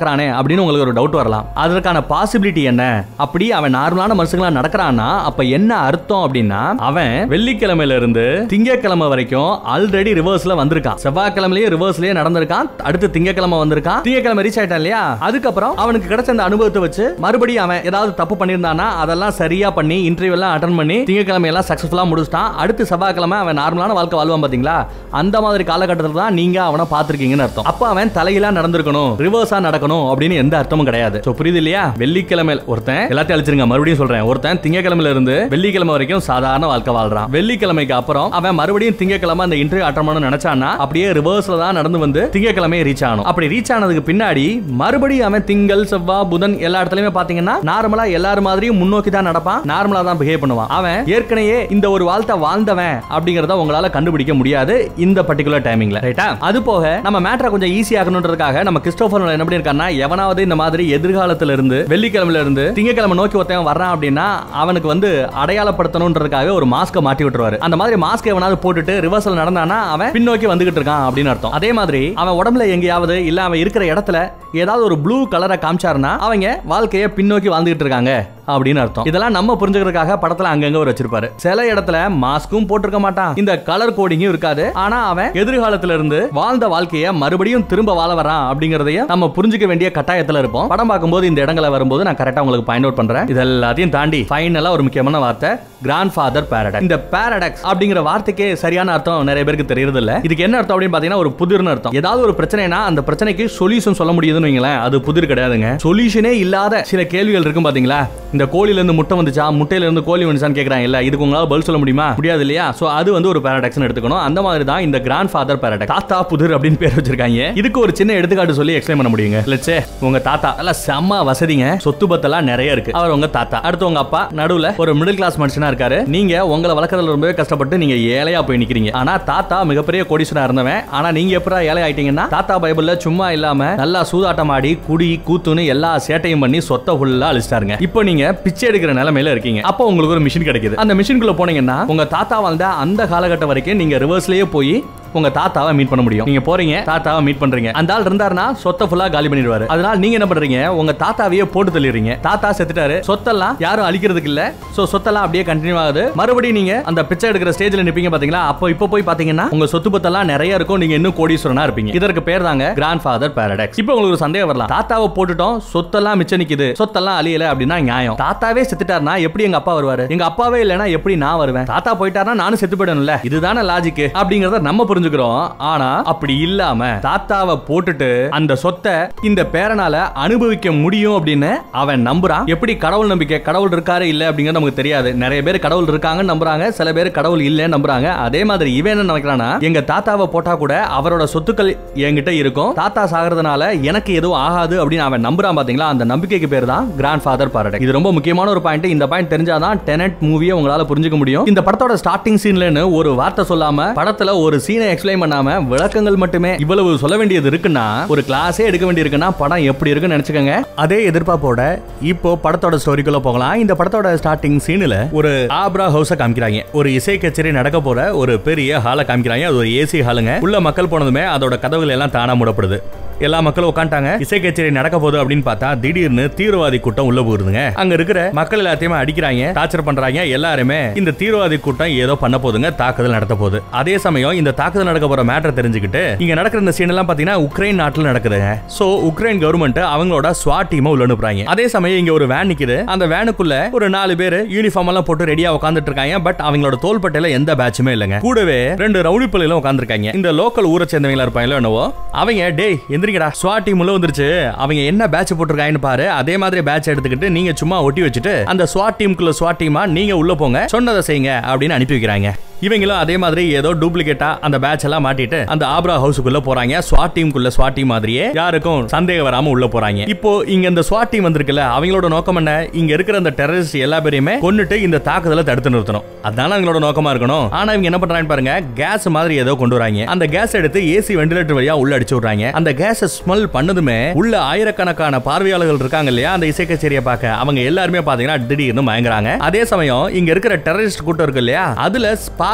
அப்படின்னு உங்களுக்கு ஒரு டவுட் வரலாம் அதற்கான பாசிபிலிட்டி என்ன அப்படி அவன் நார்மலான மனுஷங்களா நடக்கிறான்னா அப்ப என்ன அர்த்தம் அப்படின்னா அவன் வெள்ளிக்கிழமையில இருந்து திங்கக்கிழமை வரைக்கும் ஆல்ரெடி ரிவர்ஸ்ல வந்திருக்கான் செவ்வாய்க்கிழமையிலேயே ரிவர்ஸ்லயே நடந்திருக்கான் அடுத்து திங்கக்கிழமை வந்திருக்கான் திங்கக்கிழமை ரீச் ஆயிட்டான் இல்லையா அதுக்கப்புறம் அவனுக்கு கிடைச்ச அந்த அனுபவத்தை வச்சு மறுபடியும் அவன் ஏதாவது தப்பு பண்ணியிருந்தானா அதெல்லாம் சரியா பண்ணி இன்டர்வியூ எல்லாம் அட்டன் பண்ணி திங்கக்கிழமை எல்லாம் சக்சஸ்ஃபுல்லா முடிச்சிட்டான் அடுத்து செவ்வாய்க்கிழமை அவன் நார்மலான வாழ்க்கை வாழ்வான் பாத்தீங்களா அந்த மாதிரி காலகட்டத்தில் தான் நீங்க அவனை பார்த்திருக்கீங்கன்னு அர்த்தம் அப்ப அவன் தலையிலா நடந்திருக்கணும் ரிவர்ஸா நடக்கணும் அப்படின்னு எந்த அர்த்தமும் கிடையாது So, புரியுது இல்லையா வெள்ளிக்கிழமை ஒருத்தன் எல்லாத்தையும் அழிச்சிருங்க மறுபடியும் சொல்றேன் ஒருத்தன் திங்கக்கிழமையில இருந்து வெள்ளிக்கிழமை வரைக்கும் சாதாரண வாழ்க்கை வாழ்றான் வெள்ளிக்கிழமைக்கு அப்புறம் அவன் மறுபடியும் திங்கக்கிழமை அந்த இன்டர்வியூ அட்டன் பண்ண நினைச்சானா அப்படியே ரிவர்ஸ்ல தான் நடந்து வந்து திங்கக்கிழமை ரீச் ஆகணும் அப்படி ரீச் ஆனதுக்கு பின்னாடி மறுபடியும் அவன் திங்கள் செவ்வாய் புதன் எல்லா இடத்துலயுமே பாத்தீங்கன்னா நார்மலா எல்லாரும் மாதிரியும் முன்னோக்கி தான் நடப்பான் நார்மலா தான் பிஹேவ் பண்ணுவான் அவன் ஏற்கனவே இந்த ஒரு வாழ்த்தை வாழ்ந்தவன் அப்படிங்கறத உங்களால கண்டுபிடிக்க முடியாது இந்த பர்டிகுலர் டைமிங்ல ரைட்டா அது போக நம்ம மேட்டரை கொஞ்சம் ஈஸி ஆகணுன்றதுக்காக நம்ம கிறிஸ்டோபர் நோலன் என்ன பண்ணிருக்காருன்னா எவனாவது இந்த மாதிரி எதிர்காலத்துல இருந்து வெள்ளிக்கிழமையில இருந்து திங்கக்கிழமை நோக்கி ஒருத்தன் வர்றான் அப்படின்னா அவனுக்கு வந்து அடையாளப்படுத்தணுன்றதுக்காக ஒரு மாஸ்க மாட்டி விட்டுருவாரு அந்த மாதிரி மாஸ்க் எவனாவது போட்டுட்டு ரிவர்சல் நடந்தானா அவன் பின்னோக்கி வந்துகிட்டு இருக்கான் அப்படின்னு அர்த்தம் அதே மாதிரி அவன் உடம்புல எங்கேயாவது இல்ல அவன் இருக்கிற இடத்துல ஏதாவது ஒரு ப்ளூ கலரை காமிச்சாருன்னா அவங்க வாழ்க்கையை பின்னோக்கி வாழ்ந்துகிட்டு இருக்காங்க அப்படின்னு அர்த்தம் இதெல்லாம் நம்ம புரிஞ்சுக்கிறதுக்காக படத்துல அங்கங்க ஒரு வச்சிருப்பாரு சில இடத்துல மாஸ்க்கும் போட்டிருக்க மாட்டான் இந்த கலர் கோடிங்கும் இருக்காது ஆனா அவன் எதிர்காலத்துல இருந்து வாழ்ந்த வாழ்க்கைய மறுபடியும் திரும்ப வாழ வரான் அப்படிங்கறதையும் நம்ம புரிஞ்சுக்க வேண்டிய கட்டாயத்துல இருப்போம் படம் பார்க்கும்போது இந்த இடங்களை வரும்போது நான் கரெக்டா உங்களுக்கு பாயிண்ட் அவுட் பண்றேன் இது எல்லாத்தையும் தாண்டி ஃபைனலா ஒரு முக்கியமான வார்த்தை கிராண்ட் ஃபாதர் பேரடாக்ஸ் இந்த பேரடாக்ஸ் அப்படிங்கிற வார்த்தைக்கே சரியான அர்த்தம் நிறைய பேருக்கு தெரியறது இல்ல இதுக்கு என்ன அர்த்தம் அப்படின்னு பாத்தீங்கன்னா ஒரு புதிர்னு அர்த்தம் ஏதாவது ஒரு பிரச்சனைனா அந்த பிரச்சனைக்கு சொல்யூஷன் சொல்ல முடியுதுன்னு வைங்களேன் அது புதிர் கிடையாதுங்க சொல்யூஷனே இல்லாத சில கேள்விகள் இருக்கும் பாத்தீங்களா இந்த கோழில இருந்து முட்டை வந்துச்சா முட்டையில இருந்து கோழி வந்துச்சான்னு கேக்குறாங்க இல்ல இதுக்கு உங்களால பதில் சொல்ல முடியுமா முடியாது இல்லையா சோ அது வந்து ஒரு பேரடாக்ஸ் எடுத்துக்கணும் அந்த மாதிரி தான் இந்த கிராண்ட் ஃபாதர் பேரடாக்ஸ் தாத்தா புதிர் அப்படின்னு பேர் வச்சிருக்காங்க இதுக்கு ஒரு சின்ன எடுத்துக்காட்டு சொல்லி எக்ஸ்பிளைன் பண்ண முடியுங்க லட்சே உங்க தாத்தா நல்ல செம்ம வசதிங்க சொத்து பத்தெல்லாம் நிறைய இருக்கு அவர் உங்க தாத்தா அடுத்து உங்க அப்பா நடுவுல ஒரு மிடில் கிளாஸ் மனுஷனா இருக்காரு நீங்க உங்களை வளர்க்கறதுல ரொம்பவே கஷ்டப்பட்டு நீங்க ஏழையா போய் நிக்கிறீங்க ஆனா தாத்தா மிகப்பெரிய கோடீஸ்வரா இருந்தவன் ஆனா நீங்க எப்படா ஏழை ஆயிட்டீங்கன்னா தாத்தா பைபிள்ல சும்மா இல்லாம நல்லா சூதாட்டம் ஆடி குடி கூத்துன்னு எல்லா சேட்டையும் பண்ணி சொத்த ஃபுல்லா அழிச்சிட்டாருங்க இப்போ நீங்க பிச்சை எடுக்கிற நிலைமையில இருக்கீங்க அப்போ உங்களுக்கு ஒரு மிஷின் கிடைக்குது அந்த மிஷின்குள்ள போனீங்கன்னா உங்க தாத்தா வாழ்ந்த அந்த காலகட்டம் வரைக்கும் நீங்க ரிவர்ஸ்லயே போய் உங்க தாத்தாவை மீட் பண்ண முடியும் நீங்க போறீங்க தாத்தாவை மீட் பண்றீங்க அந்த ஆள் இருந்தாருன்னா சொத்தை ஃபுல்லா காலி பண்ணிடுவாரு அதனால நீங்க என்ன பண்றீங்க உங்க தாத்தாவையே போட்டு தள்ளிடுறீங்க தாத்தா செத்துட்டாரு சொத்தெல்லாம் யாரும் அழிக்கிறதுக்கு இல்ல சோ சொத்தெல்லாம் அப்படியே கண்டினியூ ஆகுது மறுபடியும் நீங்க அந்த பிச்சை எடுக்கிற ஸ்டேஜ்ல நிப்பீங்க பாத்தீங்களா அப்போ இப்போ போய் பாத்தீங்கன்னா உங்க சொத்து பத்தெல்லாம் நிறைய இருக்கும் நீங்க இன்னும் கோடீஸ்வரனா இருப்பீங்க இதற்கு பேர் தாங்க கிராண்ட் ஃபாதர் பேரடாக்ஸ் இப்போ உங்களுக்கு ஒரு சந்தேகம் வரலாம் தாத்தாவை போட்டுட்டோம் சொத்தெல்லாம் மிச்சம் நிக்குது சொத்தெல்லாம் அழியல அப்படின்னா நியாயம் தாத்தாவே செத்துட்டாருனா எப்படி எங்க அப்பா வருவாரு எங்க அப்பாவே இல்லைன்னா எப்படி நான் வருவேன் தாத்தா போயிட்டாருன்னா நானும் செத்து போயிடணும்ல இதுதானே லாஜிக் அப்படிங்கறத நம்ம புரிஞ்சுக்கிறோம் ஆனா அப்படி இல்லாம தாத்தாவை போட்டுட்டு அந்த சொத்தை இந்த பேரனால அனுபவிக்க முடியும் அப்படின்னு அவன் நம்புறான் எப்படி கடவுள் நம்பிக்கை கடவுள் இருக்காரு இல்ல அப்படிங்கிறது நமக்கு தெரியாது நிறைய பேர் கடவுள் இருக்காங்கன்னு நம்புறாங்க சில பேர் கடவுள் இல்லைன்னு நம்புறாங்க அதே மாதிரி இவன் என்ன நினைக்கிறானா எங்க தாத்தாவை போட்டா கூட அவரோட சொத்துக்கள் என்கிட்ட இருக்கும் தாத்தா சாகிறதுனால எனக்கு எதுவும் ஆகாது அப்படின்னு அவன் நம்புறான் பாத்தீங்களா அந்த நம்பிக்கைக்கு பேர் தான் கிராண்ட் ஃபாதர் பாரடை இது ரொம்ப முக்கியமான ஒரு பாயிண்ட் இந்த பாயிண்ட் தெரிஞ்சாதான் டெனட் மூவியை உங்களால புரிஞ்சுக்க முடியும் இந்த படத்தோட ஸ்டார்டிங் சீன்லன்னு ஒரு வார்த்தை சொல்லாம படத்துல ஒரு சீனை எக்ஸ்பிளைன் பண்ணாம விளக்கங்கள் மட்டுமே இவ்வளவு சொல்ல வேண்டியது இருக்குன்னா ஒரு கிளாஸே எடுக்க வேண்டி இருக்குன்னா படம் எப்படி இருக்குன்னு நினைச்சுக்கோங்க அதே எதிர்பார்ப்போட இப்போ படத்தோட ஸ்டோரிக்குள்ள போகலாம் இந்த படத்தோட ஸ்டார்டிங் சீன்ல ஒரு ஆப்ரா ஹவுஸ காமிக்கிறாங்க ஒரு இசை கச்சேரி நடக்க போற ஒரு பெரிய ஹாலை காமிக்கிறாங்க அது ஒரு ஏசி ஹாலுங்க உள்ள மக்கள் போனதுமே அதோட கதவுகள் எல்லாம் தானா மூடப்படுது எல்லா மக்களும் உட்காந்துட்டாங்க இசை கச்சேரி நடக்க போகுது அப்படின்னு பார்த்தா திடீர்னு தீவிரவாதி கூட்டம் உள்ள போகுதுங்க அங்க இருக்கிற மக்கள் எல்லாத்தையுமே அடிக்கிறாங்க டார்ச்சர் பண்றாங்க எல்லாருமே இந்த தீவிரவாதி கூட்டம் ஏதோ பண்ண போதுங்க தாக்குதல் நடத்த போகுது அதே சமயம் இந்த தாக்குதல் நடக்க போற மேட்டர் தெரிஞ்சுக்கிட்டு இங்க நடக்கிற இந்த சீன் எல்லாம் பாத்தீங்கன்னா உக்ரைன் நாட்டுல நடக்குதுங்க சோ உக்ரைன் கவர்மெண்ட் அவங்களோட ஸ்வாட் டீமை உள்ள அனுப்புறாங்க அதே சமயம் இங்க ஒரு வேன் நிக்குது அந்த வேனுக்குள்ள ஒரு நாலு பேர் யூனிஃபார்ம் எல்லாம் போட்டு ரெடியா உட்காந்துட்டு இருக்காங்க பட் அவங்களோட தோள்பட்டையில எந்த பேட்சுமே இல்லைங்க கூடவே ரெண்டு ரவுடி பிள்ளைகளும் உட்காந்துருக்காங்க இந்த லோக்கல் ஊரை சேர்ந்தவங்களா இருப்பாங்களோ என்னவோ அவங்க டேய் எந்திரிக்கடா ஸ்வாட் டீம் உள்ள வந்துருச்சு அவங்க என்ன பேட்ச் போட்டிருக்காங்கன்னு பாரு அதே மாதிரி பேட்ச் எடுத்துக்கிட்டு நீங்க சும்மா ஒட்டி வச்சுட்டு அந்த ஸ்வாட் டீமுக்குள்ள ஸ்வாட் டீமா நீங்க உள்ள போங்க சொன்னதை செய்யுங்க அப்படின்னு அனுப்பி வைக்கிறாங்க இவங்களும் அதே மாதிரி ஏதோ டூப்ளிகேட்டா அந்த பேட்ச் எல்லாம் மாட்டிட்டு அந்த ஆப்ரா ஹவுஸுக்குள்ள போறாங்க ஸ்வாட் டீமுக்குள்ள ஸ்வாட் டீம் மாதிரியே யாருக்கும் சந்தேகம் வராம உள்ள போறாங்க இப்போ இங்க இந்த ஸ்வாட் டீம் வந்திருக்குல்ல அவங்களோட நோக்கம் என்ன இங்க இருக்கிற அந்த டெரரிஸ்ட் எல்லா பேரையுமே கொன்னுட்டு இந்த தாக்குதலை தடுத்து நிறுத்தணும் அதான அவங்களோட நோக்கமா இருக்கணும் ஆனா இவங்க என்ன பண்றாங்க பாருங்க கேஸ் மாதிரி ஏதோ கொண்டு வராங்க அந்த கேஸ் எடுத்து ஏசி வெண்டிலேட்டர் வழியா உள்ள அடிச்சு விடுறாங்க அந்த கேஸ் ஸ்மெல் பண்ணதுமே உள்ள ஆயிரக்கணக்கான பார்வையாளர்கள் இருக்காங்க இல்லையா அந்த இசை கச்சேரியை பார்க்க அவங்க எல்லாருமே பாத்தீங்கன்னா திடீர்னு மயங்குறாங்க அதே சமயம் இங்க இருக்கிற டெரரிஸ்ட் கூட்டம் இருக்கு இல்லையா அதுல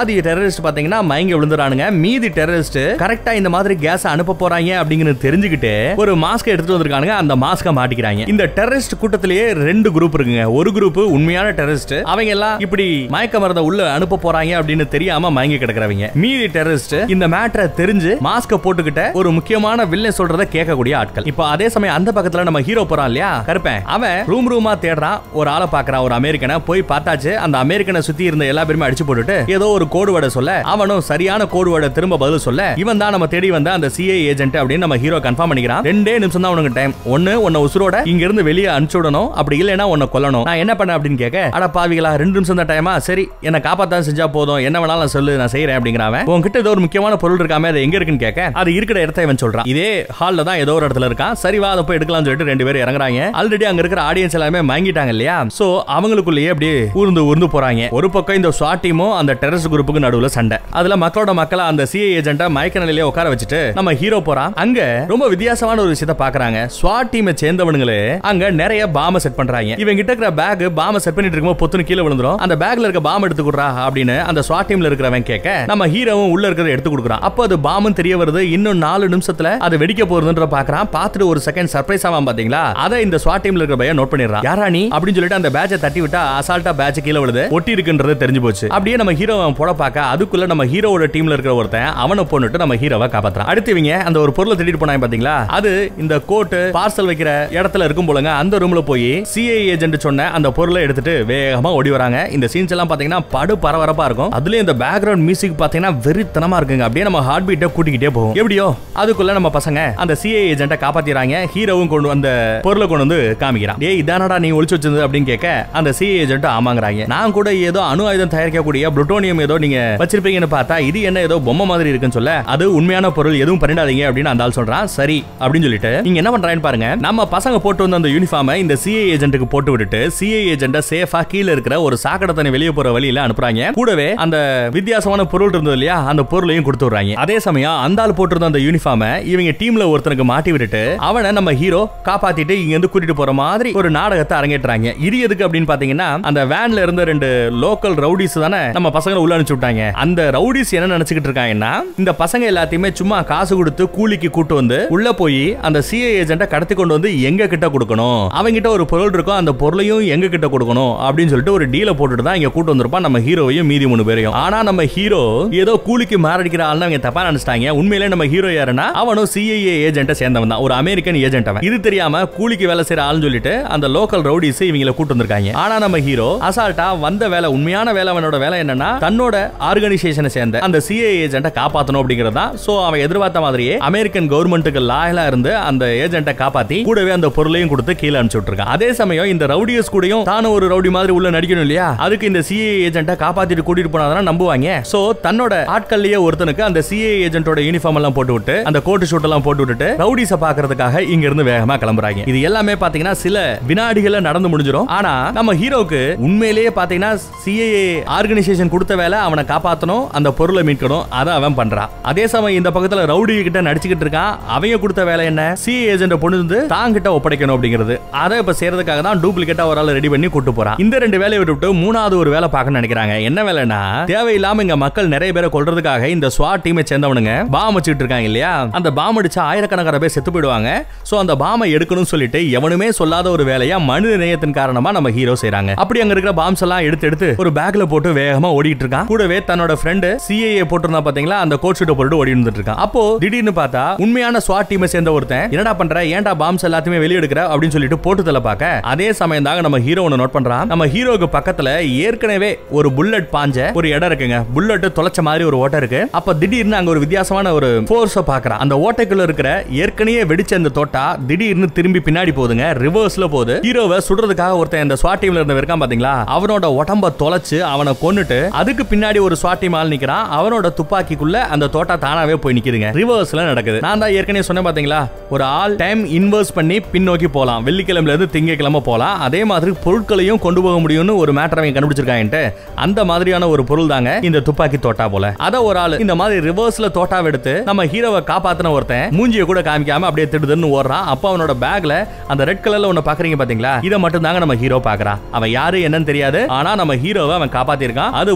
பாதி டெரரிஸ்ட் பாத்தீங்கன்னா மயங்கி விழுந்துறானுங்க மீதி டெரரிஸ்ட் கரெக்டா இந்த மாதிரி கேஸ் அனுப்ப போறாங்க அப்படிங்கிறது தெரிஞ்சுக்கிட்டு ஒரு மாஸ்க் எடுத்துட்டு வந்திருக்கானுங்க அந்த மாஸ்க மாட்டிக்கிறாங்க இந்த டெரரிஸ்ட் கூட்டத்திலேயே ரெண்டு குரூப் இருக்குங்க ஒரு குரூப் உண்மையான டெரரிஸ்ட் அவங்க எல்லாம் இப்படி மயக்க மருந்த உள்ள அனுப்ப போறாங்க அப்படின்னு தெரியாம மயங்கி கிடக்குறவங்க மீதி டெரரிஸ்ட் இந்த மேட்டரை தெரிஞ்சு மாஸ்க போட்டுக்கிட்ட ஒரு முக்கியமான வில்லன் சொல்றத கேட்கக்கூடிய ஆட்கள் இப்போ அதே சமயம் அந்த பக்கத்துல நம்ம ஹீரோ போறான் இல்லையா கருப்பேன் அவன் ரூம் ரூமா தேடுறான் ஒரு ஆளை பாக்குறான் ஒரு அமெரிக்கனை போய் பார்த்தாச்சு அந்த அமெரிக்கனை சுத்தி இருந்த எல்லா பேருமே அடிச்சு போட்டுட்டு ஏதோ ஒரு கோடு வேர்டை சொல்ல அவனும் சரியான கோடு வேர்டை திரும்ப பதில் சொல்ல இவன் தான் நம்ம தேடி வந்த அந்த சிஐ ஏஜென்ட் அப்படின்னு நம்ம ஹீரோ கன்ஃபார்ம் பண்ணிக்கிறான் ரெண்டே நிமிஷம் தான் உனக்கு டைம் ஒன்னு உன்னை உசுரோட இங்க இருந்து வெளியே அனுப்பிச்சு விடணும் அப்படி இல்லைன்னா உன்னை கொல்லணும் நான் என்ன பண்ண அப்படின்னு கேட்க அட பாவிகளா ரெண்டு நிமிஷம் தான் டைமா சரி என்ன காப்பாத்தான் செஞ்சா போதும் என்ன வேணாலும் நான் சொல்லு நான் செய்யறேன் அப்படிங்கிறான் உன்கிட்ட ஏதோ ஒரு முக்கியமான பொருள் இருக்காம அது எங்க இருக்குன்னு கேட்க அது இருக்கிற இடத்த இவன் சொல்றான் இதே ஹால்ல தான் ஏதோ ஒரு இடத்துல இருக்கான் சரி வா அதை போய் எடுக்கலாம்னு சொல்லிட்டு ரெண்டு பேரும் இறங்குறாங்க ஆல்ரெடி அங்க இருக்கிற ஆடியன்ஸ் எல்லாமே மயங்கிட்டாங்க இல்லையா சோ அவங்களுக்குள்ளேயே அப்படியே ஊர்ந்து ஊர்ந்து போறாங்க ஒரு பக்கம் இந்த ஸ்வாட் டீமும் அந்த டெரரிஸ்ட் குரூப்புக்கு நடுவுல சண்டை அதுல மக்களோட மக்களா அந்த சிஐ ஏஜென்ட்டா மயக்க நிலையிலே உட்கார வச்சுட்டு நம்ம ஹீரோ போறான் அங்க ரொம்ப வித்தியாசமான ஒரு விஷயத்தை பாக்குறாங்க ஸ்வாட் டீமை சேர்ந்தவனுங்களே அங்க நிறைய பாம செட் பண்றாங்க இவங்க கிட்ட இருக்கிற பேக் பாம செட் பண்ணிட்டு இருக்கும்போது பொத்துன்னு கீழே விழுந்துரும் அந்த பேக்ல இருக்க பாம் எடுத்து கொடுறா அப்படின்னு அந்த ஸ்வாட் டீம்ல இருக்கிறவன் கேட்க நம்ம ஹீரோவும் உள்ள இருக்கிறத எடுத்து கொடுக்குறான் அப்போ அது பாம்புன்னு தெரிய வருது இன்னும் நாலு நிமிஷத்துல அது வெடிக்க போறதுன்ற பாக்குறான் பார்த்துட்டு ஒரு செகண்ட் சர்ப்ரைஸ் ஆவான் பாத்தீங்களா அதை இந்த ஸ்வாட் டீம்ல இருக்கிற பையன் நோட் பண்ணிடுறான் யாரா நீ அப்படின்னு சொல்லிட்டு அந்த பேட்சை தட்டி விட்டா அசால்ட்டா பேட்ச் கீழே விழுது ஒட்டி இருக்குன்றது தெரிஞ்சு போச்சு அப்படியே நம்ம ஹீரோ போட பார்க்க அதுக்குள்ள நம்ம ஹீரோவோட டீம்ல இருக்கிற ஒருத்தன் அவனை போட்டுட்டு நம்ம ஹீரோவை காப்பாத்துறான் அடுத்து இவங்க அந்த ஒரு பொருளை திருடிட்டு போனாங்க பாத்தீங்களா அது இந்த கோட்டு பார்சல் வைக்கிற இடத்துல இருக்கும் போலங்க அந்த ரூம்ல போய் சிஐ ஏஜென்ட் சொன்ன அந்த பொருளை எடுத்துட்டு வேகமா ஓடி வராங்க இந்த சீன்ஸ் எல்லாம் பாத்தீங்கன்னா படு பரபரப்பா இருக்கும் அதுலயும் இந்த பேக்ரவுண்ட் மியூசிக் பாத்தீங்கன்னா வெறித்தனமா இருக்குங்க அப்படியே நம்ம ஹார்ட் பீட்டை கூட்டிக்கிட்டே போகும் எப்படியோ அதுக்குள்ள நம்ம பசங்க அந்த சிஐ ஏஜென்ட்டை காப்பாத்திறாங்க ஹீரோவும் கொண்டு அந்த பொருளை கொண்டு வந்து காமிக்கிறான் டேய் இதானடா நீ ஒளிச்சு வச்சிருந்தது அப்படின்னு கேட்க அந்த சிஐ ஏஜென்ட் ஆமாங்கறாங்க நான் கூட ஏதோ அணு ஆயுதம் தயாரிக்கக்கூடிய புளுட்டோனியம் ஏதோ நீங்க வச்சிருப்பீங்கன்னு பார்த்தா இது என்ன ஏதோ பொம்மை மாதிரி இருக்குன்னு சொல்ல அது உண்மையான பொருள் எதுவும் பண்ணிடாதீங்க அப்படின்னு அந்த ஆள் சொல்றான் சரி அப்படின்னு சொல்லிட்டு நீங்க என்ன பண்றான்னு பாருங்க நம்ம பசங்க போட்டு வந்த அந்த யூனிஃபார்மை இந்த சிஐ ஏஜென்ட்டுக்கு போட்டு விட்டுட்டு சிஐ ஏஜென்ட்டை சேஃபா கீழ இருக்கிற ஒரு சாக்கடை தண்ணி வெளியே போற வழியில அனுப்புறாங்க கூடவே அந்த வித்தியாசமான பொருள் இருந்தது இல்லையா அந்த பொருளையும் கொடுத்து விடுறாங்க அதே சமயம் அந்த ஆள் போட்டிருந்த அந்த யூனிஃபார்மை இவங்க டீம்ல ஒருத்தனுக்கு மாட்டி விட்டுட்டு அவனை நம்ம ஹீரோ காப்பாத்திட்டு இங்க இருந்து கூட்டிட்டு போற மாதிரி ஒரு நாடகத்தை அரங்கேற்றாங்க இது எதுக்கு அப்படின்னு பாத்தீங்கன்னா அந்த வேன்ல இருந்த ரெண்டு லோக்கல் ரவுடிஸ் தானே நம்ம பசங்களை உள்ள அனுப்பிச்சு விட்டாங்க அந்த ரவுடிஸ் என்ன நினைச்சுக்கிட்டு இருக்காங்கன்னா இந்த பசங்க எல்லாத்தையுமே சும்மா காசு கொடுத்து கூலிக்கு கூட்டு வந்து உள்ள போய் அந்த சிஐ ஏஜென்ட்டை கடத்தி கொண்டு வந்து எங்க கிட்ட கொடுக்கணும் அவங்கிட்ட ஒரு பொருள் இருக்கும் அந்த பொருளையும் எங்க கிட்ட கொடுக்கணும் அப்படின்னு சொல்லிட்டு ஒரு டீல போட்டுட்டு தான் இங்க கூட்டு வந்திருப்பான் நம்ம ஹீரோவையும் மீதி மூணு பேரையும் ஆனா நம்ம ஹீரோ ஏதோ கூலிக்கு மாரடிக்கிற ஆள்னு அவங்க தப்பா நினைச்சிட்டாங்க உண்மையிலே நம்ம ஹீரோ யாருன்னா அவனும் சிஐஏ ஏஜென்ட்டை சேர்ந்தவன் தான் ஒரு அமெரிக்கன் ஏஜென்ட் அவன் இது தெரியாம கூலிக்கு வேலை செய்யற ஆள்னு சொல்லிட்டு அந்த லோக்கல் ரவுடிஸ் இவங்கள கூட்டு வந்திருக்காங்க ஆனா நம்ம ஹீரோ அசால்ட்டா வந்த வேலை உண்மையான வேலை அவனோட வேலை என்னன்னா தன்னோட ஆர்கனைசேஷனை சேர்ந்த அந்த சிஐ ஏஜென்ட்டை காப்பாத்தணும் அப்படிங்கிறது தான் சோ அவன் எதிர்பார்த்த மாதிரியே அமெரிக்கன் கவர்மெண்ட்டுக்கு லாயலா இருந்து அந்த ஏஜென்ட்டை காப்பாத்தி கூடவே அந்த பொருளையும் கொடுத்து கீழே அனுப்பிச்சு விட்டுருக்கான் அதே சமயம் இந்த ரவுடியஸ் கூடயும் தானும் ஒரு ரவுடி மாதிரி உள்ள நடிக்கணும் இல்லையா அதுக்கு இந்த சிஐ ஏஜென்ட்டை காப்பாத்திட்டு கூட்டிட்டு போனாதான் நம்புவாங்க சோ தன்னோட ஆட்கள்லயே ஒருத்தனுக்கு அந்த சிஐ ஏஜென்ட்டோட யூனிஃபார்ம் எல்லாம் போட்டு விட்டு அந்த கோட்டு ஷூட் எல்லாம் போட்டு விட்டுட்டு ரவுடிஸ பாக்குறதுக்காக இங்க இருந்து வேகமா கிளம்புறாங்க இது எல்லாமே பாத்தீங்கன்னா சில வினாடிகள்ல நடந்து முடிஞ்சிரும் ஆனா நம்ம ஹீரோக்கு உண்மையிலேயே பாத்தீங்கன்னா சிஐஏ ஆர்கனைசேஷன் கொடுத்த வேலை அவனை காப்பாத்தணும் அந்த பொருளை மீட்கணும் அதை அவன் பண்றான் அதே சமயம் இந்த பக்கத்துல ரவுடி கிட்ட நடிச்சுக்கிட்டு இருக்கான் அவங்க கொடுத்த வேலை என்ன சிஐ ஏஜென்ட் பொண்ணு வந்து தான் கிட்ட ஒப்படைக்கணும் அப்படிங்கிறது அதை இப்ப செய்யறதுக்காக தான் டூப்ளிகேட்டா ஒரு ஆள் ரெடி பண்ணி கூட்டு போறான் இந்த ரெண்டு வேலையை விட்டுவிட்டு மூணாவது ஒரு வேலை பார்க்கணும்னு நினைக்கிறாங்க என்ன வேலைன்னா தேவையில்லாம இங்க மக்கள் நிறைய பேரை கொல்றதுக்காக இந்த ஸ்வாட் டீமை சேர்ந்தவனுங்க பாம் வச்சுட்டு இருக்காங்க இல்லையா அந்த பாம் அடிச்சா ஆயிரக்கணக்கான பேர் செத்து போயிடுவாங்க சோ அந்த பாமை எடுக்கணும்னு சொல்லிட்டு எவனுமே சொல்லாத ஒரு வேலையா மனித நேயத்தின் காரணமா நம்ம ஹீரோ செய்றாங்க அப்படி அங்க இருக்கிற பாம்ஸ் எல்லாம் எடுத்து எடுத்து ஒரு பேக்ல போட்டு வேகமா ஓடிட்டு இருக்கான் கூடவே தன்னோட ஃப்ரெண்டு சிஏஏ போட்டிருந்தா பாத்தீங்களா அந்த கோட் ஷூட்டை போட்டு ஓடி இருந்துட்டு இருக்கான் அப்போ திடீர்னு பார்த்தா உண்மையான ஸ்வாட் டீமை சேர்ந்த ஒருத்தன் என்னடா பண்ற ஏன்டா பாம்ஸ் எல்லாத்தையுமே வெளியே எடுக்கிற அப்படின்னு சொல்லிட்டு போட்டு தலை பார்க்க அதே சமயம் தாங்க நம்ம ஹீரோ ஒன்று நோட் பண்றான் நம்ம ஹீரோக்கு பக்கத்துல ஏற்கனவே ஒரு புல்லட் பாஞ்ச ஒரு இடம் இருக்குங்க புல்லட் தொலைச்ச மாதிரி ஒரு ஓட்டை இருக்கு அப்ப திடீர்னு அங்க ஒரு வித்தியாசமான ஒரு ஃபோர்ஸ பாக்குறான் அந்த ஓட்டைக்குள்ள இருக்கிற ஏற்கனவே வெடிச்ச அந்த தோட்டா திடீர்னு திரும்பி பின்னாடி போகுதுங்க ரிவர்ஸ்ல போகுது ஹீரோவை சுடுறதுக்காக ஒருத்தன் இந்த ஸ்வாட் டீம்ல இருந்த இருக்கான் பாத்தீங்களா அவனோட உடம்ப தொலைச்சு அவனை கொன்னுட்டு அதுக்கு பின்னாடி ஒரு ஸ்வாட் டீம் ஆள் நிக்கிறான் அவனோட துப்பாக்கிக்குள்ள அந்த தோட்டா தானாவே போய் நிக்குதுங்க ரிவர்ஸ்ல நடக்குது நான் தான் ஏற்கனவே சொன்னேன் பாத்தீங்களா ஒரு ஆள் டைம் இன்வெர்ஸ் பண்ணி பின்னோக்கி போலாம் வெள்ளிக்கிழமைல இருந்து திங்கக்கிழமை போலாம் அதே மாதிரி பொருட்களையும் கொண்டு போக முடியும்னு ஒரு மேட்டர் அவங்க கண்டுபிடிச்சிருக்காங்கன்ட்டு அந்த மாதிரியான ஒரு பொருள் தாங்க இந்த துப்பாக்கி தோட்டா போல அத ஒரு ஆள் இந்த மாதிரி ரிவர்ஸ்ல தோட்டாவை எடுத்து நம்ம ஹீரோவை காப்பாத்தின ஒருத்தன் மூஞ்சிய கூட காமிக்காம அப்படியே திடுதுன்னு ஓடுறான் அப்ப அவனோட பேக்ல அந்த ரெட் கலர்ல ஒண்ணு பாக்குறீங்க பாத்தீங்களா இதை மட்டும் தாங்க நம்ம ஹீரோ பாக்குறான் அவன் யாரு என்னன்னு தெரியாது ஆனா நம்ம ஹீரோவை அவன் காப்பாத்திருக்கான் அதுவும் ஒரு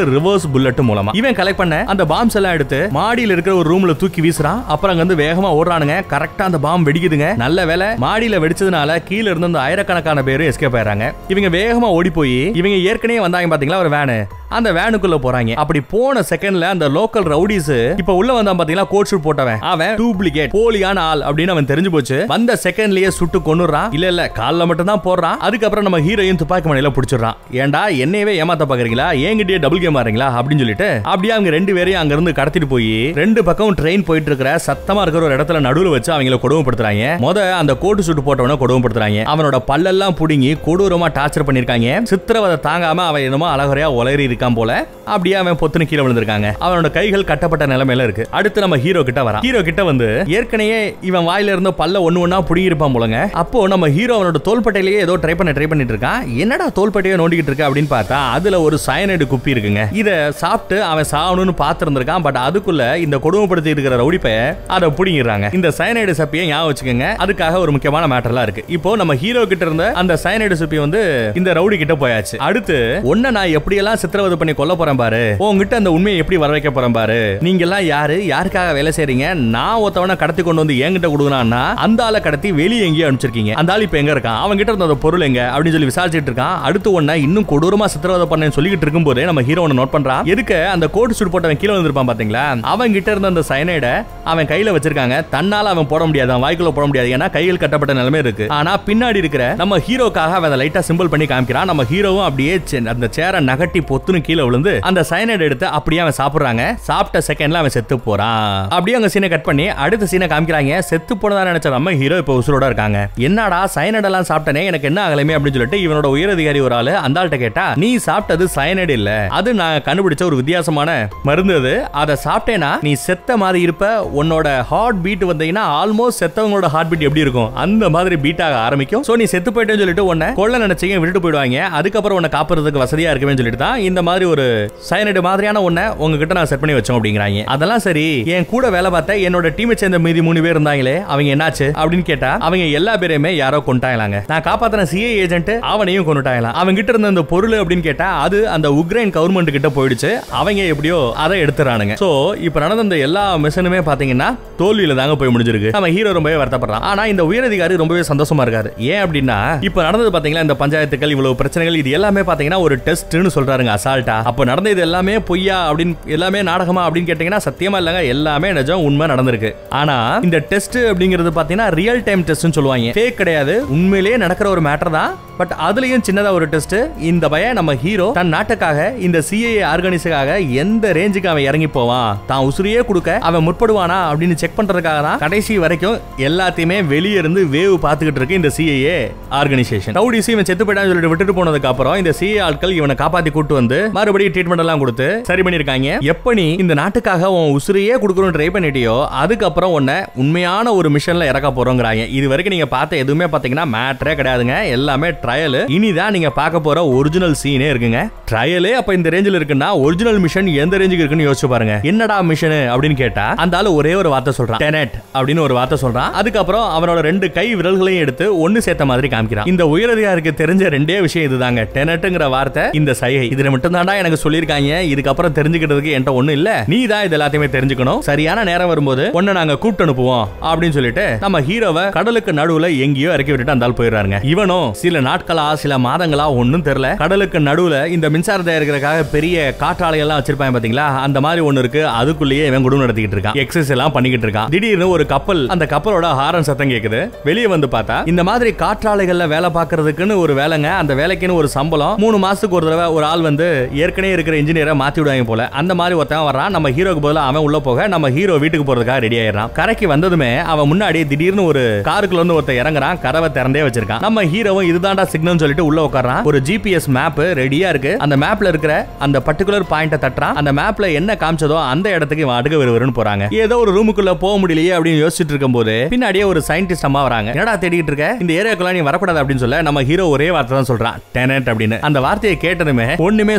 ரிவர்ஸ் புல்லட் மூலமா இவன் கலெக்ட் பண்ண அந்த பாம்ஸ் எல்லாம் எடுத்து மாடியில இருக்கிற ஒரு ரூம்ல தூக்கி வீசுறான் அப்புறம் அங்க வந்து வேகமா ஓடுறானுங்க கரெக்டா அந்த பாம் வெடிக்குதுங்க நல்ல வேலை மாடியில வெடிச்சதுனால கீழ இருந்து அந்த ஆயிரக்கணக்கான பேரு எஸ்கேப் ஆயிடுறாங்க இவங்க வேகமா ஓடி போய் இவங்க ஏற்கனவே வந்தாங்க பாத்தீங்களா ஒரு வேனு அந்த வேனுக்குள்ள போறாங்க அப்படி போன செகண்ட்ல அந்த லோக்கல் ரவுடிஸ் இப்ப உள்ள வந்தான் பாத்தீங்களா கோட் ஷூட் போட்டவன் அவன் டூப்ளிகேட் போலியான ஆள் அப்படின்னு அவன் தெரிஞ்சு போச்சு வந்த செகண்ட்லயே சுட்டு கொன்னுறான் இல்ல இல்ல கால்ல மட்டும் தான் போடுறான் அதுக்கப்புறம் நம்ம ஹீரோயின் துப்பாக்கி மணியில புடிச்சிடுறான் ஏன்டா என்னையவே ஏமாத்த பாக்குறீங்களா என்கிட்டயே டபுள் கேம் ஆறீங்களா அப்படின்னு சொல்லிட்டு அப்படியே அவங்க ரெண்டு பேரையும் அங்க இருந்து கடத்திட்டு போய் ரெண்டு பக்கம் ட்ரெயின் போயிட்டு இருக்கிற சத்தமா இருக்கிற ஒரு இடத்துல நடுவுல வச்சு அவங்கள கொடுமைப்படுத்துறாங்க முத அந்த கோட்டு சுட்டு போட்டவன கொடுமைப்படுத்துறாங்க அவனோட பல்லெல்லாம் புடுங்கி கொடூரமா டார்ச்சர் பண்ணிருக்காங்க சித்திரவதை தாங்காம அவன் என்னமோ அழகறையா உளறி இருக்கான் போல அப்படியே அவன் பொத்துன்னு கீழே விழுந்திருக்காங்க அவனோட கைகள் கட்டப்பட்ட நிலைமையில இருக்கு அடுத்து நம்ம ஹீரோ கிட்ட வரான் ஹீரோ கிட்ட வந்து ஏற்கனவே இவன் வாயில இருந்த பல்ல ஒண்ணு ஒண்ணா புடுங்கி இருப்பான் போலங்க அப்போ நம்ம ஹீரோ அவனோட தோள்பட்டையிலேயே ஏதோ ட்ரை பண்ண ட்ரை பண்ணிட்டு இருக்கான் என்னடா தோள்பட்டையை நோண்டிக்கிட்டு இருக்க அப்படின்னு பார்த்தா அதுல ஒரு சயனைடு குப்பி இருக்குங்க இத சாப்பிட்டு அவன் சாகணும்னு பார்த்திருந்திருக்கான் பட் அதுக்குள்ள இந்த கொடுமைப்படுத்தி இருக்கிற ரவுடிப்பை அதை புடிங்கிடுறாங்க இந்த சயனைடு சப்பியை ஞாபகம் வச்சுக்கோங்க அதுக்காக ஒரு முக்கியமான மேட்டர்லாம் இருக்கு இப்போ நம்ம ஹீரோ கிட்ட இருந்த அந்த சயனைடு சப்பி வந்து இந்த ரவுடி கிட்ட போயாச்சு அடுத்து ஒன்ன நான் எப்படியெல்லாம் சித்திரவதை பண்ணி கொல்ல போறேன் பாரு உங்ககிட்ட அந்த உண்மையை எப்படி வர வைக்க போறேன் பாரு நீங்க எல்லாம் யாரு யாருக்காக வேலை செய்றீங்க நான் ஒருத்தவன கடத்தி கொண்டு வந்து என்கிட்ட கொடுக்குறான்னா அந்த ஆளை கடத்தி வெளியே எங்கேயோ அனுப்பிச்சிருக்கீங்க அந்த ஆள் இப்ப எங்க இருக்கான் அவன் கிட்ட இருந்த அந்த பொருள் எங்க அப்படின்னு சொல்லி விசாரிச்சுட்டு இருக்கான் அடுத்து ஒண்ணு இன்னும் கொடூரமா சித்திரவதை பண்ணேன்னு சொல்லிக்கிட்டு இருக்கும்போதே நம்ம ஹீரோ நோட் பண்றான் எதுக்கு அந்த கோட் சூட் போட்டவன் கீழே வந்திருப்பான் பாத்தீங்களா அவன் கிட்ட இருந்த அந்த சயனைட அவன் கையில வச்சிருக்காங்க தன்னால அவன் போட முடியாது அவன் வாய்க்குள்ள போட முடியாது ஏன்னா கையில் கட்டப்பட்ட நிலைமை இருக்கு ஆனா பின்னாடி இருக்கிற நம்ம ஹீரோக்காக அவன் அதை லைட்டா சிம்பிள் பண்ணி காமிக்கிறான் நம்ம ஹீரோவும் அப்படியே சே- அந்த சேரை நகட்டி பொத்துன்னு கீழே விழுந்து அந்த சைனைட் எடுத்து அப்படியே அவன் சாப்பிடுறாங்க சாப்பிட்ட செகண்ட்ல அவன் செத்து போறான் அப்படியே அங்க சீனை கட் பண்ணி அடுத்த சீனை காமிக்கிறாங்க செத்து போனதா நினைச்ச நம்ம ஹீரோ இப்ப உசுரோட இருக்காங்க என்னடா சைனைட் எல்லாம் சாப்பிட்டனே எனக்கு என்ன ஆகலைமே அப்படின்னு சொல்லிட்டு இவனோட உயரதிகாரி ஒரு ஆளு அந்த ஆள்கிட்ட கேட்டா நீ சாப்பிட்டது சைனைட் இல்ல அது நான் கண்டுபிடிச்ச ஒரு வித்தியாசமான மருந்து அது அதை சாப்பிட்டேனா நீ செத்த மாதிரி இருப்ப உன்னோட ஹார்ட் பீட் வந்தீங்கன்னா ஆல்மோஸ்ட் செத்தவங்களோட ஹார்ட் பீட் எப்படி இருக்கும் அந்த மாதிரி பீட் ஆக ஆரம்பிக்கும் சோ நீ செத்து போயிட்டேன்னு சொல்லிட்டு உன்னை கொல்ல நினைச்சீங்க விட்டுட்டு போயிடுவாங்க அதுக்கப்புறம் உன்னை காப்புறதுக்கு வசதியா இருக்குமே சொல்லிட்டு தான் இந்த மாதிரி ஒரு சைனடு மாதிரியான ஒன்ன உங்ககிட்ட நான் செட் பண்ணி வச்சோம் அப்படிங்கிறாங்க அதெல்லாம் சரி என் கூட வேலை பார்த்த என்னோட டீமை சேர்ந்த மீதி மூணு பேர் இருந்தாங்களே அவங்க என்னாச்சு அப்படின்னு கேட்டா அவங்க எல்லா பேரையுமே யாரோ கொண்டாங்களாங்க நான் காப்பாத்தின சிஏ ஏஜென்ட் அவனையும் கொண்டுட்டாங்களாம் அவங்க கிட்ட இருந்த அந்த பொருள் அப்படின்னு கேட்டா அது அந்த உக்ரைன் கவர்மெண்ட் கிட்ட போயிடுச்சு அவங்க எப்படியோ அதை எடுத்துறானுங்க சோ இப்ப நடந்த இந்த எல்லா மிஷனுமே பாத்தீங்கன்னா தோல்வியில தாங்க போய் முடிஞ்சிருக்கு நம்ம ஹீரோ ரொம்பவே வருத்தப்படுறான் ஆனா இந்த உயரதிகாரி ரொம்பவே சந்தோஷமா இருக்காரு ஏன் அப்படின்னா இப்ப நடந்தது பாத்தீங்களா இந்த பஞ்சாயத்துக்கள் இவ்வளவு பிரச்சனைகள் இது எல்லாமே பாத்தீங்கன்னா ஒரு டெஸ்ட்னு சொல்றாருங்க அசால்ட்டா அப்ப நடந்த இது எல்லாமே பொய்யா அப்படின்னு எல்லாமே நாடகமா அப்படின்னு கேட்டீங்கன்னா சத்தியமா இல்லங்க எல்லாமே நிஜம் உண்மை நடந்திருக்கு ஆனா இந்த டெஸ்ட் அப்படிங்கிறது பாத்தீங்கன்னா ரியல் டைம் டெஸ்ட்னு சொல்லுவாங்க ஃபேக் கிடையாது உண்மையிலேயே நடக்கிற ஒரு மேட்டர் தான் பட் அதுலயும் சின்னதா ஒரு டெஸ்ட் இந்த பையன் நம்ம ஹீரோ தன் நாட்டுக்காக இந்த சிஏஏ ஆர்கனைஸுக்காக எந்த ரேஞ்சுக்கு அவன் இறங்கி போவான் தான் உசுரியே கொடுக்க அவன் முற்படுவானா அப்படின்னு செக் பண்றதுக்காக தான் கடைசி வரைக்கும் எல்லாத்தையுமே வெளியே இருந்து வேவ் பார்த்துக்கிட்டு இருக்கு இந்த சிஏஏ ஆர்கனைசேஷன் ரவுடிஸ் இவன் செத்து போயிட்டான்னு சொல்லிட்டு விட்டுட்டு போனதுக்கு அப்புறம் இந்த சிஏ ஆட்கள் இவனை காப்பாத்தி கூட்டு வந்து மறுபடியும் ட்ரீட்மெண்ட் எல்லாம் கொடுத்து சரி பண்ணிருக்காங்க எப்ப நீ இந்த நாட்டுக்காக உன் உசுரையே கொடுக்கணும் ட்ரை பண்ணிட்டியோ அதுக்கப்புறம் உன்னை உண்மையான ஒரு மிஷன்ல இறக்க போறோங்கிறாங்க இது வரைக்கும் நீங்க பார்த்த எதுவுமே பாத்தீங்கன்னா மேட்டரே கிடையாதுங்க எல்லாமே ட்ரையல் இனிதான் நீங்க பார்க்க போற ஒரிஜினல் சீனே இருக்குங்க ட்ரையலே அப்ப இந்த ரேஞ்சில் இருக்குன்னா ஒரிஜினல் மிஷன் எந்த ரேஞ்சுக்கு இருக்குன்னு யோசிச்சு பாருங்க என்னடா மிஷன் அப்படின்னு கேட்டா அந்த ஆளு ஒரே ஒரு வார்த்தை சொல்றான் டெனட் அப்படின்னு ஒரு வார்த்தை சொல்றான் அதுக்கப்புறம் அவனோட ரெண்டு கை விரல்களையும் எடுத்து ஒன்னு சேர்த்த மாதிரி காமிக்கிறான் இந்த உயரதிகாருக்கு தெரிஞ்ச ரெண்டே விஷயம் இதுதாங்க டெனட்டுங்கிற வார்த்தை இந்த சைகை இதுல மட்டும் தான்டா எனக்கு சொல்லியிருக்காங்க இதுக்கப்புறம் தெரிஞ்சுக்கிறதுக்கு என்கிட்ட ஒண்ணு இல்ல நீ தான் இது எல்லாத்தையுமே தெரிஞ்சுக்கணும் சரியான நேரம் வரும்போது உன்னை நாங்க கூப்பிட்டு அனுப்புவோம் அப்படின்னு சொல்லிட்டு நம்ம ஹீரோவை கடலுக்கு நடுவுல எங்கேயோ இறக்கி விட்டுட்டு அந்த ஆள் போயிடுறாருங்க இவனும் சில நாட்களா சில மாதங்களா ஒண்ணும் தெரியல கடலுக்கு நடுவுல இந்த மின்சார தயாரிக்கிறதுக்காக பெரிய காற்றாலை எல்லாம் வச்சிருப்பாங்க பாத்தீங்களா அந்த மாதிரி ஒண்ணு இருக்கு அதுக்குள்ளேயே இவன் குடும்பம் நடத்திக்கிட்டு இருக்கான் எக்ஸசைஸ் எல்லாம் பண்ணிக்கிட்டு இருக்கான் திடீர்னு ஒரு கப்பல் அந்த கப்பலோட ஹாரன் சத்தம் கேக்குது வெளியே வந்து பார்த்தா இந்த மாதிரி காற்றாலைகள்ல வேலை பார்க்கறதுக்குன்னு ஒரு வேலைங்க அந்த வேலைக்குன்னு ஒரு சம்பளம் மூணு மாசத்துக்கு ஒரு தடவை ஒரு ஆள் வந்து ஏற்கனவே இருக்கிற இன்ஜினியரை மாத்தி விடுவாங்க போல அந்த மாதிரி ஒருத்தன் வர்றான் நம்ம ஹீரோக்கு பதிலா அவன் உள்ள போக நம்ம ஹீரோ வீட்டுக்கு போறதுக்காக ரெடி ஆயிடுறான் கரைக்கு வந்ததுமே அவன் முன்னாடி திடீர்னு ஒரு காருக்குள்ள இருந்து ஒருத்தன் இறங்குறான் கதவை திறந்தே வச்சிருக்கான் நம்ம ஹீரோவும் இதுதான்டா சிக்னல் சொல்லிட்டு உள்ள உட்காரான் ஒரு ஜிபிஎஸ் மேப் ரெடியா இருக்கு அந்த மேப்ல இருக்கிற அந்த பர்டிகுலர் பாயிண்ட தட்டுறான் அந்த மேப்ல என்ன காமிச்சதோ அந்த இடத்துக்கு இவன் அடுக்க வருவருன்னு போறாங்க ஏதோ ஒரு ரூமுக்குள்ள போக முடியலையே அப்படின்னு யோசிச்சுட்டு இருக்கும்போது பின்னாடியே ஒரு சயின்டிஸ்ட் அம்மா வராங்க என்னடா தேடிட்டு இருக்க இந்த ஏரியாக்குள்ள நீ வரக்கூடாது அப்படின்னு சொல்ல நம்ம ஹீரோ ஒரே வார்த்தை தான் சொல்றான் டெனட் அப்படின்னு அந்த வார்த்தையை கேட்டதுமே ஒண்ணுமே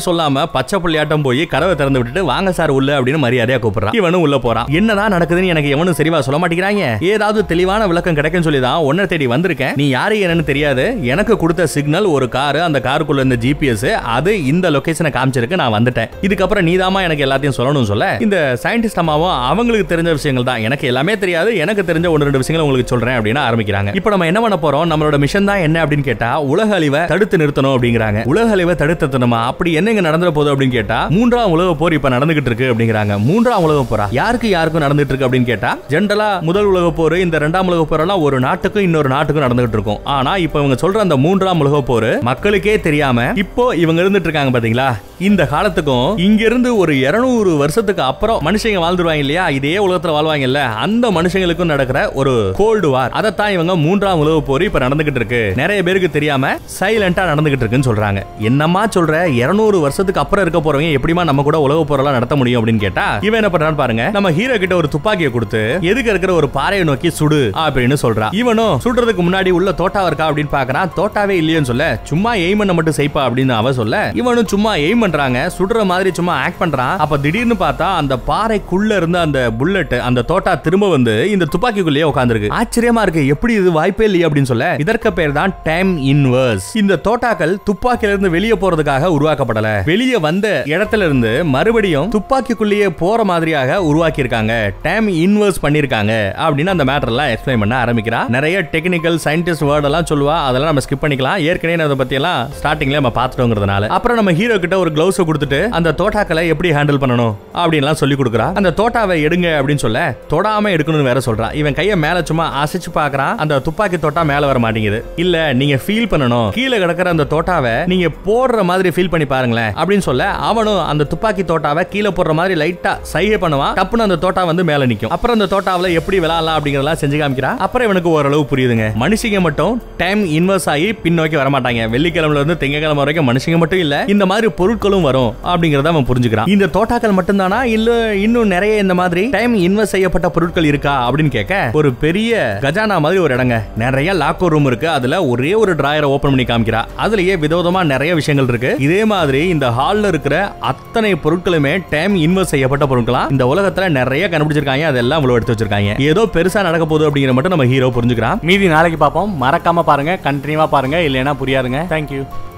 சொல்லாம பச்சை புள்ளியாட்டம் போய் கதவை திறந்து விட்டுட்டு வாங்க சார் உள்ள அப்படின்னு மரியாதையா கூப்பிடுறான் இவனும் உள்ள போறான் என்னதான் நடக்குதுன்னு எனக்கு எவனும் சரிவா சொல்ல மாட்டேங்கிறாங்க ஏதாவது தெளிவான விளக்கம் கிடைக்கும்னு சொல்லி தான் உன்னை தேடி வந்திருக்கேன் நீ யாரு என்னன்னு தெரியாது எனக்கு கொடுத்த சிக்னல் ஒரு காரு அந்த காருக்குள்ள இருந்த ஜிபிஎஸ் அது இந்த லொகேஷனை காமிச்சிருக்கு நான் வந்துட்டேன் இதுக்கப்புறம் நீதாமா எனக்கு எல்லாத்தையும் சொல்லணும்னு சொல்ல இந்த சயின்டிஸ்ட் அம்மாவும் அவங்களுக்கு தெரிஞ்ச விஷயங்கள் தான் எனக்கு எல்லாமே தெரியாது எனக்கு தெரிஞ்ச ஒன்று ரெண்டு விஷயங்கள் உங்களுக்கு சொல்றேன் அப்படின்னு ஆரம்பிக்கிறாங்க இப்போ நம்ம என்ன பண்ண போறோம் நம்மளோட மிஷன் தான் என்ன அப்படின்னு கேட்டா உலக அழிவை தடுத்து நிறுத்தணும் அப்படிங்கிறாங்க உலக அழிவை தடுத்து நிறுத்தணுமா அப்படி என்னங்க நடந்துற போகுது அப்படின்னு கேட்டா மூன்றாம் உலக போர் இப்ப நடந்துகிட்டு இருக்கு அப்படிங்கிறாங்க மூன்றாம் உலக போரா யாருக்கு யாருக்கும் நடந்துட்டு இருக்கு அப்படின்னு கேட்டா ஜென்ரலா முதல் உலக போர் இந்த இரண்டாம் உலக போர் எல்லாம் ஒரு நாட்டுக்கும் இன்னொரு நாட்டுக்கும் நடந்துகிட்டு இருக்கும் ஆனா இப்போ இவங்க சொல்ற அந்த மூன்றாம் உலக போர் மக்களுக்கே தெரியாம இப்போ இவங்க இருந்துட்டு இருக்காங்க பாத்தீங்களா இந்த காலத்துக்கும் இங்க இருந்து ஒரு 200 வருஷத்துக்கு அப்புறம் மனுஷங்க வாழ்ந்துருவாங்க இல்லையா இதே உலகத்துல வாழ்வாங்கல்ல அந்த மனுஷங்களுக்கும் நடக்கிற ஒரு கோல்டு வார் அதைத்தான் இவங்க மூன்றாம் உலக போர் இப்ப நடந்துகிட்டு இருக்கு நிறைய பேருக்கு தெரியாம சைலண்டா நடந்துகிட்டு இருக்குன்னு சொல்றாங்க என்னம்மா சொல்ற 200 வருஷத்துக்கு அப்புறம் இருக்க போறவங்க எப்படிமா நம்ம கூட உலக போரெல்லாம் நடத்த முடியும் அப்படின்னு கேட்டா இவன் என்ன பண்றான்னு பாருங்க நம்ம ஹீரோ கிட்ட ஒரு துப்பாக்கியை கொடுத்து எதுக்கு இருக்கிற ஒரு பாறையை நோக்கி சுடு அப்படின்னு சொல்றான் இவனும் சுடுறதுக்கு முன்னாடி உள்ள தோட்டா இருக்கா அப்படின்னு பாக்குறான் தோட்டாவே இல்லையேன்னு சொல்ல சும்மா எய்ம் பண்ண மட்டும் செய்ப்பா அப்படின்னு அவ சொல்ல இவனும் சும்மா எய்ம் பண்றாங்க சுடுற மாதிரி சும்மா ஆக்ட் பண்றான் அப்ப திடீர்னு பார்த்தா அந்த பாறைக்குள்ள இருந்த அந்த புல்லட் அந்த தோட்டா திரும்ப வந்து இந்த துப்பாக்கிக்குள்ளேயே உட்கார்ந்திருக்கு ஆச்சரியமா இருக்கு எப்படி இது வாய்ப்பே இல்லையே அப்படின்னு சொல்ல இதற்கு பேர் தான் டைம் இன்வர்ஸ் இந்த தோட்டாக்கள் துப்பாக்கில இருந்து வெளியே போறதுக்காக உருவாக்கப்படல வெளியே வந்த இடத்துல இருந்து மறுபடியும் துப்பாக்கிக்குள்ளேயே போற மாதிரியாக உருவாக்கி இருக்காங்க டைம் இன்வர்ஸ் பண்ணிருக்காங்க அப்படின்னு அந்த மேட்டர் எல்லாம் எக்ஸ்பிளைன் பண்ண ஆரம்பிக்கிறா நிறைய டெக்னிக்கல் சயின்டிஸ்ட் வேர்ட் எல்லாம் சொல்லுவா அதெல்லாம் நம்ம ஸ்கிப் பண்ணிக்கலாம் ஏற்கனவே நான் அதை பத்தி எல்லாம் ஸ்டார்டிங்ல நம்ம பார்த்துட்டோங்கிறதுனால அப்புறம் நம்ம ஹீரோ கிட்ட ஒரு கிளவுஸ் கொடுத்துட்டு அந்த தோட்டாக்களை எப்படி ஹேண்டில் பண்ணணும் அப்படின்லாம் சொல்லி கொடுக்குறா அந்த தோட்டாவை எடுங்க அப்படின்னு சொல்ல தொடாம எடுக்கணும்னு வேற சொல்றா இவன் கையை மேல சும்மா அசைச்சு பார்க்கறான் அந்த துப்பாக்கி தோட்டா மேல வர மாட்டேங்குது இல்ல நீங்க ஃபீல் பண்ணணும் கீழே கிடக்கிற அந்த தோட்டாவை நீங்க போடுற மாதிரி ஃபீல் பண்ணி பாருங்களேன் அப்படின்னு சொல்ல அவனும் அந்த துப்பாக்கி தோட்டாவை கீழே போடுற மாதிரி லைட்டா சைகை பண்ணுவான் டப்புன்னு அந்த தோட்டா வந்து மேல நிக்கும் அப்புறம் அந்த தோட்டாவில் எப்படி விளையாடலாம் அப்படிங்கறதெல்லாம் செஞ்சு காமிக்கிறா அப்புறம் இவனுக்கு ஓரளவு புரியுதுங்க மனுஷங்க மட்டும் டைம் இன்வெர்ஸ் ஆகி பின்னோக்கி வர மாட்டாங்க வெள்ளிக்கிழமைல இருந்து திங்கக்கிழமை வரைக்கும் மனுஷங்க மட்டும் இல்ல இந்த மாதிரி பொருட்களும் வரும் அப்படிங்கறத அவன் புரிஞ்சுக்கிறான் இந்த தோட்டாக்கள் மட்டும்தானா இல்ல இன்னும் நிறைய இந்த மாதிரி டைம் இன்வெஸ்ட் செய்யப்பட்ட பொருட்கள் இருக்கா அப்படின்னு கேட்க ஒரு பெரிய கஜானா மாதிரி ஒரு இடங்க நிறைய லாக்கர் ரூம் இருக்கு அதுல ஒரே ஒரு டிராயரை ஓபன் பண்ணி காமிக்கிறா அதுலயே விதவிதமா நிறைய விஷயங்கள் இருக்கு இதே மாதிரி இந்த ஹால்ல இருக்கிற அத்தனை பொருட்களுமே டைம் இன்வெஸ்ட் செய்யப்பட்ட பொருட்களா இந்த உலகத்துல நிறைய கண்டுபிடிச்சிருக்காங்க அதெல்லாம் இவ்வளவு எடுத்து வச்சிருக்காங்க ஏதோ பெருசா நடக்க போகுது அப்படிங்கிற மட்டும் நம்ம ஹீரோ புரிஞ்சுக்கிறான் மீதி நாளைக்கு பார்ப்போம் மறக்காம பாருங்க கண்டினியூவா பாருங்க இல்லைன்னா புரியாதுங்க தேங்க்யூ